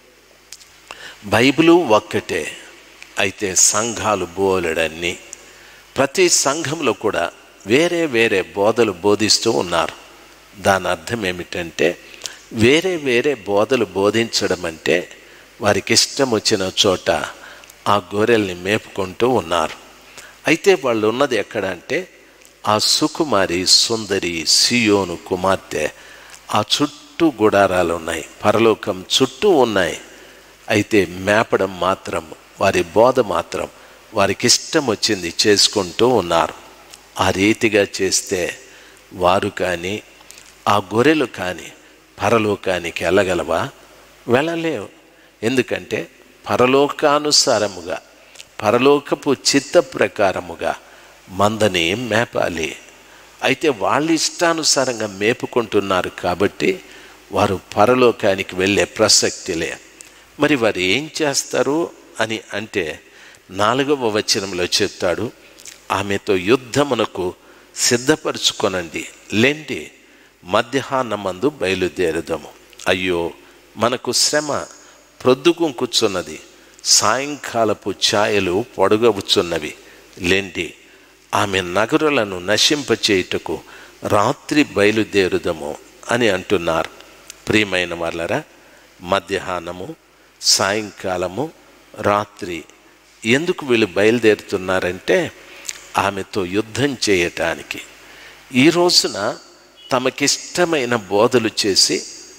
బైబిలు ఒక్కటే అయితే సంఘాలు బోలెడన్ని ప్రతి సంఘంలో కూడా వేరే వేరే బోధలు బోధిస్తూ ఉన్నారు దాని అర్థం ఏమిటంటే వేరే వేరే బోధలు బోధించడం అంటే వారికి ఇష్టం వచ్చిన చోట ఆ గొర్రెల్ని మేపుకుంటూ ఉన్నారు అయితే వాళ్ళు ఉన్నది ఎక్కడ అంటే ఆ సుకుమారి సుందరి సియోను కుమార్తె ఆ చుట్టూ గుడారాలు ఉన్నాయి పరలోకం చుట్టూ ఉన్నాయి అయితే మేపడం మాత్రం వారి బోధ మాత్రం వారికి ఇష్టం వచ్చింది చేసుకుంటూ ఉన్నారు ఆ రీతిగా చేస్తే వారు కానీ ఆ గొర్రెలు కానీ పరలోకానికి వెళ్ళగలవా వెళ్ళలేవు ఎందుకంటే పరలోకానుసారముగా పరలోకపు చిత్త ప్రకారముగా మందని మేపాలి అయితే వాళ్ళ ఇష్టానుసారంగా మేపుకుంటున్నారు కాబట్టి వారు పరలోకానికి వెళ్ళే ప్రసక్తి లే మరి వారు ఏం చేస్తారు అని అంటే నాలుగవ వచనంలో చెప్తాడు ఆమెతో యుద్ధమునకు సిద్ధపరచుకొనండి లేండి మధ్యాహ్నమందు బయలుదేరుదాము అయ్యో మనకు శ్రమ ప్రొద్దుకుంకుచున్నది సాయంకాలపు ఛాయలు పొడగవుచున్నవి లేండి ఆమె నగరులను నశింపచేయుటకు రాత్రి బయలుదేరుదము అని అంటున్నారు ప్రియమైన వాళ్ళరా మధ్యాహ్నము సాయంకాలము రాత్రి ఎందుకు వీళ్ళు బయలుదేరుతున్నారంటే ఆమెతో యుద్ధం చేయటానికి ఈ రోజున తమకిష్టమైన బోధలు చేసి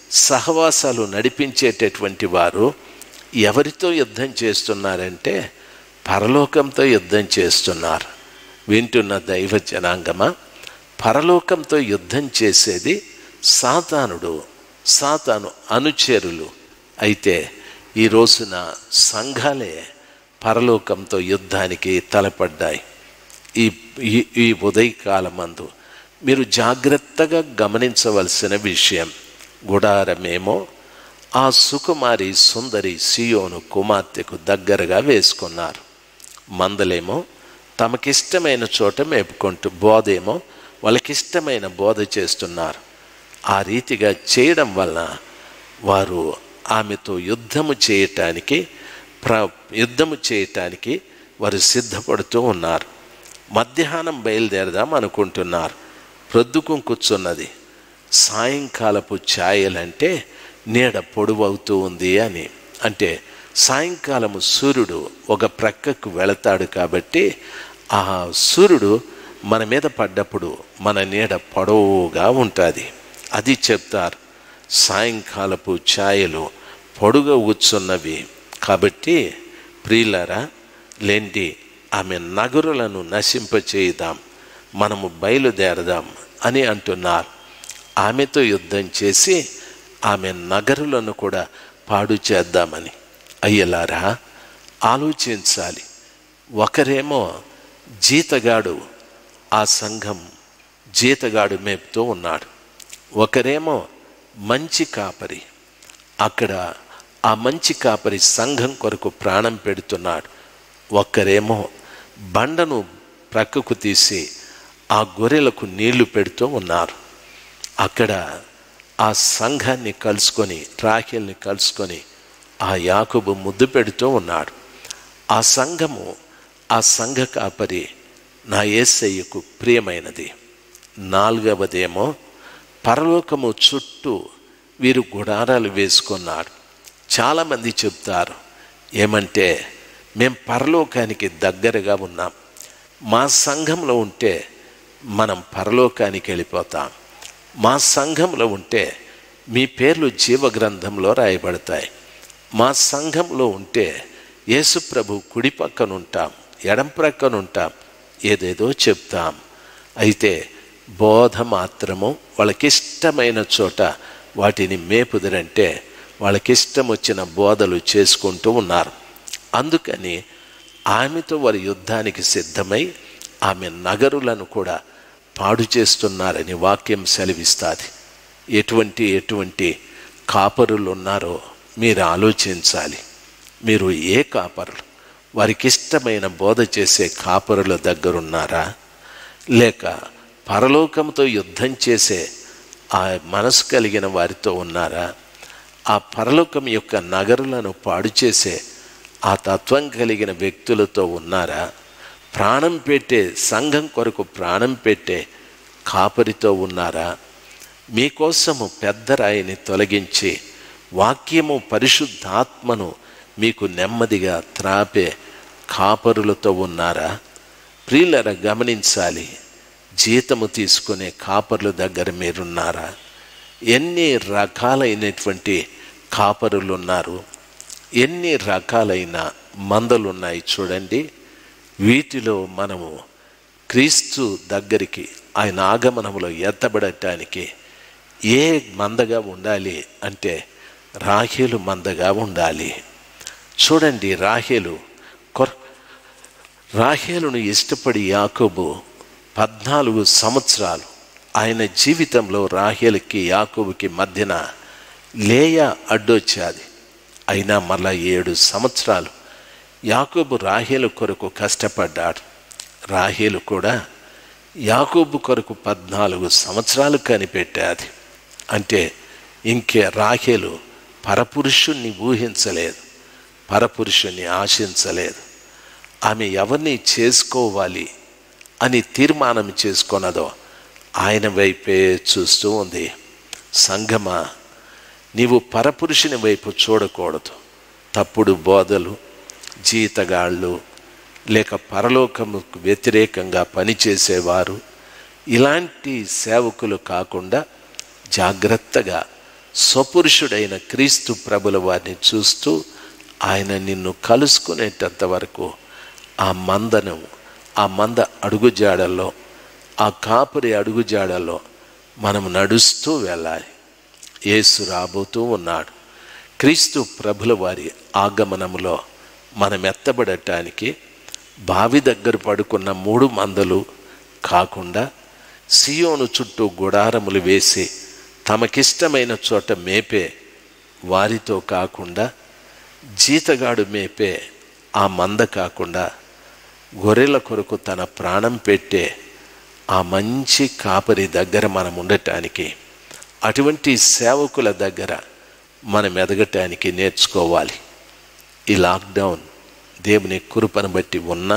సహవాసాలు నడిపించేటటువంటి వారు ఎవరితో యుద్ధం చేస్తున్నారంటే పరలోకంతో యుద్ధం చేస్తున్నారు వింటున్న దైవ జనాంగమా పరలోకంతో యుద్ధం చేసేది సాతానుడు సాతాను అనుచరులు అయితే ఈ రోజున సంఘాలే పరలోకంతో యుద్ధానికి తలపడ్డాయి ఈ ఈ- ఈ ఉదయకాలమందు మీరు జాగ్రత్తగా గమనించవలసిన విషయం గుడారమేమో ఆ సుకుమారి సుందరి సియోను కుమార్తెకు దగ్గరగా వేసుకున్నారు మందలేమో తమకిష్టమైన చోట మేపుకుంటూ బోధేమో వాళ్ళకిష్టమైన బోధ చేస్తున్నారు ఆ రీతిగా చేయడం వలన వారు ఆమెతో యుద్ధము చేయటానికి ప్ర యుద్ధము చేయటానికి వారు సిద్ధపడుతూ ఉన్నారు మధ్యాహ్నం బయలుదేరదాం అనుకుంటున్నారు ప్రొద్దుకం కూర్చున్నది సాయంకాలపు ఛాయలంటే నీడ పొడువవుతూ ఉంది అని అంటే సాయంకాలము సూర్యుడు ఒక ప్రక్కకు వెళతాడు కాబట్టి ఆ సూర్యుడు మన మీద పడ్డప్పుడు మన నీడ పొడవుగా ఉంటుంది అది చెప్తారు సాయంకాలపు ఛాయలు పొడుగా కూర్చున్నవి కాబట్టి ప్రియులరా లేండి ఆమె నగరులను నశింపచేయుదాం మనము బయలుదేరదాం అని అంటున్నారు ఆమెతో యుద్ధం చేసి ఆమె నగరులను కూడా పాడు చేద్దామని అయ్యలారా ఆలోచించాలి ఒకరేమో జీతగాడు ఆ సంఘం జీతగాడు మేపుతూ ఉన్నాడు ఒకరేమో మంచి కాపరి అక్కడ ఆ మంచి కాపరి సంఘం కొరకు ప్రాణం పెడుతున్నాడు ఒక్కరేమో బండను ప్రక్కకు తీసి ఆ గొర్రెలకు నీళ్లు పెడుతూ ఉన్నారు అక్కడ ఆ సంఘాన్ని కలుసుకొని రాఖీల్ని కలుసుకొని ఆ యాకుబు ముద్దు పెడుతూ ఉన్నాడు ఆ సంఘము ఆ సంఘ కాపరి నా ఏసయ్యకు ప్రియమైనది నాలుగవదేమో పరలోకము చుట్టూ వీరు గుడారాలు వేసుకున్నారు చాలామంది చెప్తారు ఏమంటే మేం పరలోకానికి దగ్గరగా ఉన్నాం మా సంఘంలో ఉంటే మనం పరలోకానికి వెళ్ళిపోతాం మా సంఘంలో ఉంటే మీ పేర్లు జీవగ్రంథంలో రాయబడతాయి మా సంఘంలో ఉంటే యేసు ప్రభు కుడి పక్కన ఉంటాం ఎడం ప్రక్కన ఉంటాం ఏదేదో చెప్తాం అయితే బోధ మాత్రము వాళ్ళకిష్టమైన చోట వాటిని మేపుదరంటే వాళ్ళకిష్టం వచ్చిన బోధలు చేసుకుంటూ ఉన్నారు అందుకని ఆమెతో వారి యుద్ధానికి సిద్ధమై ఆమె నగరులను కూడా పాడు చేస్తున్నారని వాక్యం సెలవిస్తుంది ఎటువంటి ఎటువంటి కాపరులు ఉన్నారో మీరు ఆలోచించాలి మీరు ఏ కాపరులు వారికి ఇష్టమైన బోధ చేసే కాపరుల దగ్గరున్నారా లేక పరలోకంతో యుద్ధం చేసే ఆ మనసు కలిగిన వారితో ఉన్నారా ఆ పరలోకం యొక్క నగరులను పాడు చేసే ఆ తత్వం కలిగిన వ్యక్తులతో ఉన్నారా ప్రాణం పెట్టే సంఘం కొరకు ప్రాణం పెట్టే కాపరితో ఉన్నారా మీకోసము పెద్ద రాయిని తొలగించి వాక్యము పరిశుద్ధాత్మను మీకు నెమ్మదిగా త్రాపే కాపరులతో ఉన్నారా ప్రియులర గమనించాలి జీతము తీసుకునే కాపరుల దగ్గర మీరున్నారా ఎన్ని రకాలైనటువంటి కాపరులు ఉన్నారు ఎన్ని రకాలైన మందలు ఉన్నాయి చూడండి వీటిలో మనము క్రీస్తు దగ్గరికి ఆయన ఆగమనములో ఎత్తబడటానికి ఏ మందగా ఉండాలి అంటే రాహేలు మందగా ఉండాలి చూడండి రాహేలు కొర్ రాహేలును ఇష్టపడి యాకోబు పద్నాలుగు సంవత్సరాలు ఆయన జీవితంలో రాహేలుకి యాకోబుకి మధ్యన లేయ అడ్డొచ్చాది అయినా మళ్ళా ఏడు సంవత్సరాలు యాకోబు రాహేలు కొరకు కష్టపడ్డాడు రాహేలు కూడా యాకోబు కొరకు పద్నాలుగు సంవత్సరాలు కనిపెట్టాది అంటే ఇంకే రాహేలు పరపురుషుణ్ణి ఊహించలేదు పరపురుషుణ్ణి ఆశించలేదు ఆమె ఎవరిని చేసుకోవాలి అని తీర్మానం చేసుకున్నదో ఆయన వైపే చూస్తూ ఉంది సంగమా నీవు పరపురుషుని వైపు చూడకూడదు తప్పుడు బోధలు జీతగాళ్ళు లేక పరలోకముకు వ్యతిరేకంగా పనిచేసేవారు ఇలాంటి సేవకులు కాకుండా జాగ్రత్తగా స్వపురుషుడైన క్రీస్తు ప్రభుల వారిని చూస్తూ ఆయన నిన్ను కలుసుకునేటంత వరకు ఆ మందను ఆ మంద అడుగుజాడల్లో ఆ కాపురి అడుగుజాడల్లో మనం నడుస్తూ వెళ్ళాలి యేసు రాబోతూ ఉన్నాడు క్రీస్తు ప్రభుల వారి ఆగమనములో మనం ఎత్తబడటానికి బావి దగ్గర పడుకున్న మూడు మందలు కాకుండా సియోను చుట్టూ గుడారములు వేసి తమకిష్టమైన చోట మేపే వారితో కాకుండా జీతగాడు మేపే ఆ మంద కాకుండా గొర్రెల కొరకు తన ప్రాణం పెట్టే ఆ మంచి కాపరి దగ్గర మనం ఉండటానికి అటువంటి సేవకుల దగ్గర మనం ఎదగటానికి నేర్చుకోవాలి ఈ లాక్డౌన్ దేవుని కృపను బట్టి ఉన్న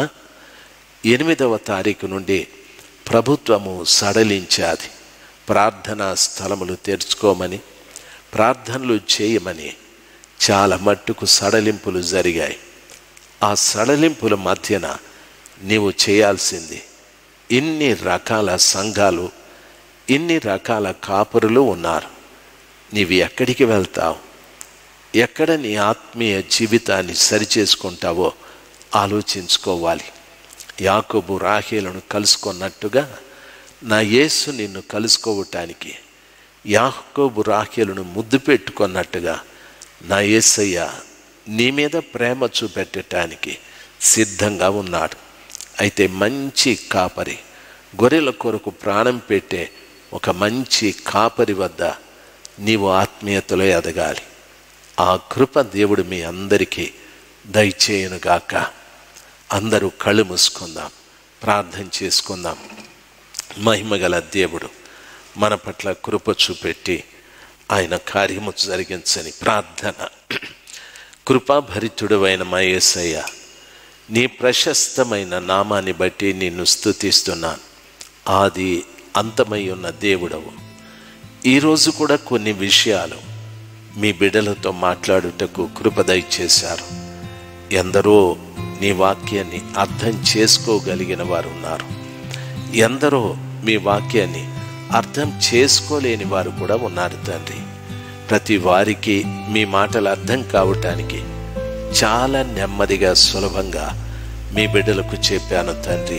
ఎనిమిదవ తారీఖు నుండి ప్రభుత్వము సడలించాది ప్రార్థనా స్థలములు తెరుచుకోమని ప్రార్థనలు చేయమని చాలా మట్టుకు సడలింపులు జరిగాయి ఆ సడలింపుల మధ్యన నీవు చేయాల్సింది ఇన్ని రకాల సంఘాలు ఇన్ని రకాల కాపురులు ఉన్నారు నీవు ఎక్కడికి వెళ్తావు ఎక్కడ నీ ఆత్మీయ జీవితాన్ని సరిచేసుకుంటావో ఆలోచించుకోవాలి యాకోబు రాహేలను కలుసుకున్నట్టుగా నా యేసు నిన్ను కలుసుకోవటానికి యాకోబు రాహేలను ముద్దు పెట్టుకున్నట్టుగా నా యేసయ్య నీ మీద ప్రేమ చూపెట్టడానికి సిద్ధంగా ఉన్నాడు అయితే మంచి కాపరి గొర్రెల కొరకు ప్రాణం పెట్టే ఒక మంచి కాపరి వద్ద నీవు ఆత్మీయతలో ఎదగాలి ఆ కృప దేవుడు మీ అందరికీ దయచేయనుగాక అందరూ కళ్ళు మూసుకుందాం ప్రార్థన చేసుకుందాం మహిమగల దేవుడు మన పట్ల కృప చూపెట్టి ఆయన కార్యము జరిగించని ప్రార్థన కృపాభరితుడమైన మా యేసయ్య నీ ప్రశస్తమైన నామాన్ని బట్టి నిన్ను స్తుతిస్తున్నాను ఆది అంతమై ఉన్న దేవుడవు ఈరోజు కూడా కొన్ని విషయాలు మీ బిడ్డలతో మాట్లాడుటకు కృప దయచేశారు ఎందరో నీ వాక్యాన్ని అర్థం చేసుకోగలిగిన వారు ఉన్నారు ఎందరో మీ వాక్యాన్ని అర్థం చేసుకోలేని వారు కూడా ఉన్నారు తండ్రి ప్రతి వారికి మీ మాటలు అర్థం కావటానికి చాలా నెమ్మదిగా సులభంగా మీ బిడ్డలకు చెప్పాను తండ్రి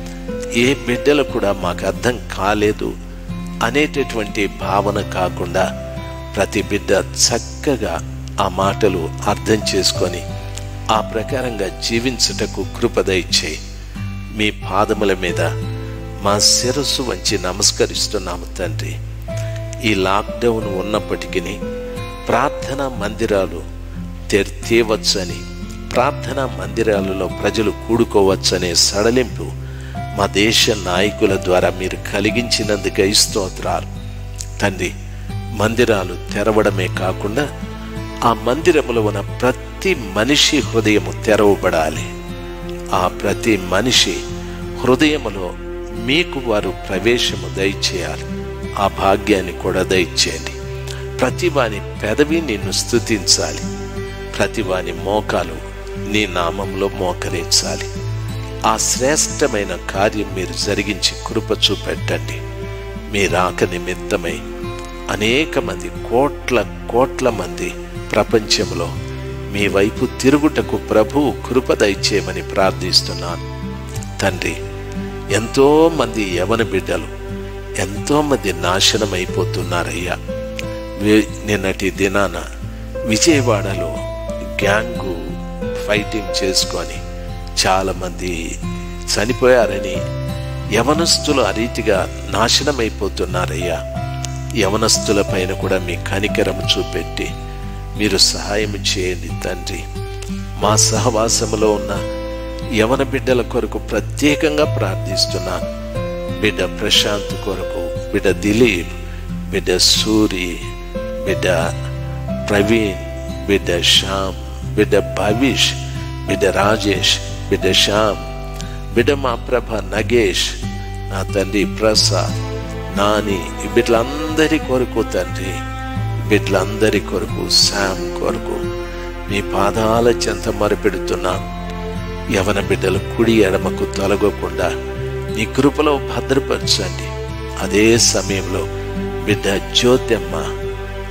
ఏ బిడ్డలు కూడా మాకు అర్థం కాలేదు అనేటటువంటి భావన కాకుండా ప్రతి బిడ్డ చక్కగా ఆ మాటలు అర్థం చేసుకొని ఆ ప్రకారంగా జీవించుటకు కృపద ఇచ్చే మీ పాదముల మీద మా శిరస్సు వంచి నమస్కరిస్తున్నాము తండ్రి ఈ లాక్డౌన్ ఉన్నప్పటికీ ప్రార్థనా మందిరాలు తెరితేవచ్చని ప్రార్థనా మందిరాలలో ప్రజలు కూడుకోవచ్చనే సడలింపు మా దేశ నాయకుల ద్వారా మీరు కలిగించినందుకై స్తోత్రాలు తండ్రి మందిరాలు తెరవడమే కాకుండా ఆ మందిరములో ఉన్న ప్రతి మనిషి హృదయము తెరవబడాలి ఆ ప్రతి మనిషి హృదయములో మీకు వారు ప్రవేశము దయచేయాలి ఆ భాగ్యాన్ని కూడా దయచేయండి ప్రతి వాని పెదవి నిన్ను స్తుతించాలి ప్రతి వాని మోకాలు నీ నామంలో మోకరించాలి ఆ శ్రేష్టమైన కార్యం మీరు జరిగించి కృప చూపెట్టండి మీ రాక నిమిత్తమై అనేక మంది కోట్ల కోట్ల మంది ప్రపంచంలో మీ వైపు తిరుగుటకు ప్రభు కృప దయచేయమని ప్రార్థిస్తున్నాను తండ్రి ఎంతో మంది యవన బిడ్డలు ఎంతో మంది నాశనం అయిపోతున్నారయ్యా వి- నిన్నటి దినాన విజయవాడలో గ్యాంగు ఫైటింగ్ చేసుకొని చాలామంది చనిపోయారని యవనస్తులు ఆ రీతిగా నాశనమైపోతున్నారయ్యా యవనస్తుల పైన కూడా మీ కనికరం చూపెట్టి మీరు సహాయం చేయండి తండ్రి మా సహవాసములో ఉన్న యవన బిడ్డల కొరకు ప్రత్యేకంగా ప్రార్థిస్తున్నాను బిడ్డ ప్రశాంత్ కొరకు బిడ్డ దిలీప్ బిడ్డ సూరి బిడ్డ ప్రవీణ్ బిడ్డ శ్యామ్ బిడ్డ భవిష్ బిడ్డ రాజేష్ బిడ్డ శ్యామ్ బిడ్డ మా ప్రభ నగేష్ నా తండ్రి ప్రసాద్ నాని ఈ బిడ్డలందరి కొరకు తండ్రి బిడ్డలందరి కొరకు శామ్ కొరకు మీ పాదాల చెంత మరపెడుతున్నాను యవన బిడ్డలు కుడి ఎడమకు తొలగకుండా నీ కృపలో భద్రపరచండి అదే సమయంలో బిడ్డ జ్యోతెమ్మ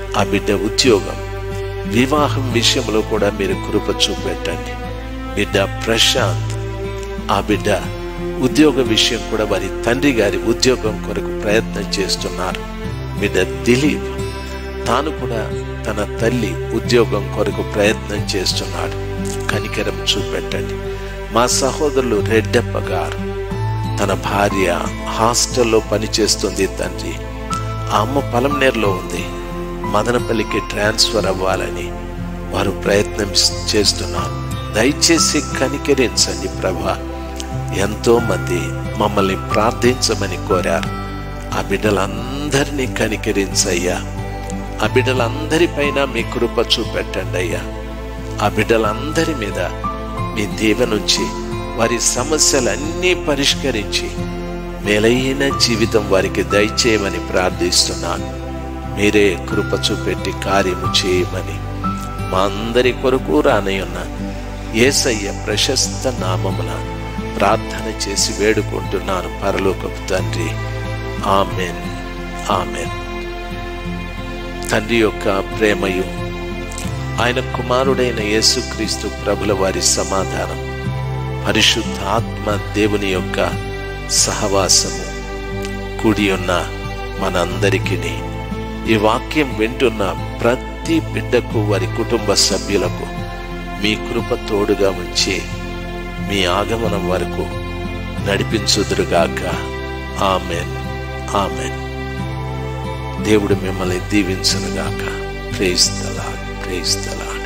ఆ బిడ్డ ఉద్యోగం వివాహం విషయంలో కూడా మీరు కృప చూపెట్టండి బిడ్డ ప్రశాంత్ ఆ బిడ్డ ఉద్యోగ విషయం కూడా వారి తండ్రి గారి ఉద్యోగం కొరకు ప్రయత్నం చేస్తున్నారు బిడ్డ దిలీప్ తాను కూడా తన తల్లి ఉద్యోగం కొరకు ప్రయత్నం చేస్తున్నాడు కనికరం చూపెట్టండి మా సహోదరులు రెడ్డప్ప గారు తన భార్య హాస్టల్లో పనిచేస్తుంది తండ్రి ఆ అమ్మ పలంనేరులో ఉంది మదనపల్లికి ట్రాన్స్ఫర్ అవ్వాలని వారు ప్రయత్నం చేస్తున్నారు దయచేసి కనికరించండి ప్రభా ఎంతో మంది మమ్మల్ని ప్రార్థించమని కోరారు ఆ బిడ్డలందరినీ కనికరించయ్యా ఆ బిడ్డలందరిపైన మీ కృప చూపెట్టండి అయ్యా ఆ బిడ్డలందరి మీద మీ దీవెనుంచి వారి సమస్యలన్నీ పరిష్కరించి మేలైన జీవితం వారికి దయచేయమని ప్రార్థిస్తున్నాను మీరే కృప చూపెట్టి కార్యము చేయమని మా అందరి కొరకు రానయ్యున్న ఏసయ్య ప్రశస్త నామమున ప్రార్థన చేసి వేడుకుంటున్నాను పరలోకపు తండ్రి ఆమెన్ ఆమెన్ తండ్రి యొక్క ప్రేమయు ఆయన కుమారుడైన యేసుక్రీస్తు ప్రభుల వారి సమాధానం పరిశుద్ధాత్మ దేవుని యొక్క సహవాసము కూడి ఉన్న మనందరికీ ఈ వాక్యం వింటున్న ప్రతి బిడ్డకు వారి కుటుంబ సభ్యులకు మీ కృప తోడుగా ఉంచి మీ ఆగమనం వరకు నడిపించుదురుగాక ఆమెన్ ఆమెన్ దేవుడు మిమ్మల్ని దీవించునుగాక ప్రేస్తలా ప్రేస్తలా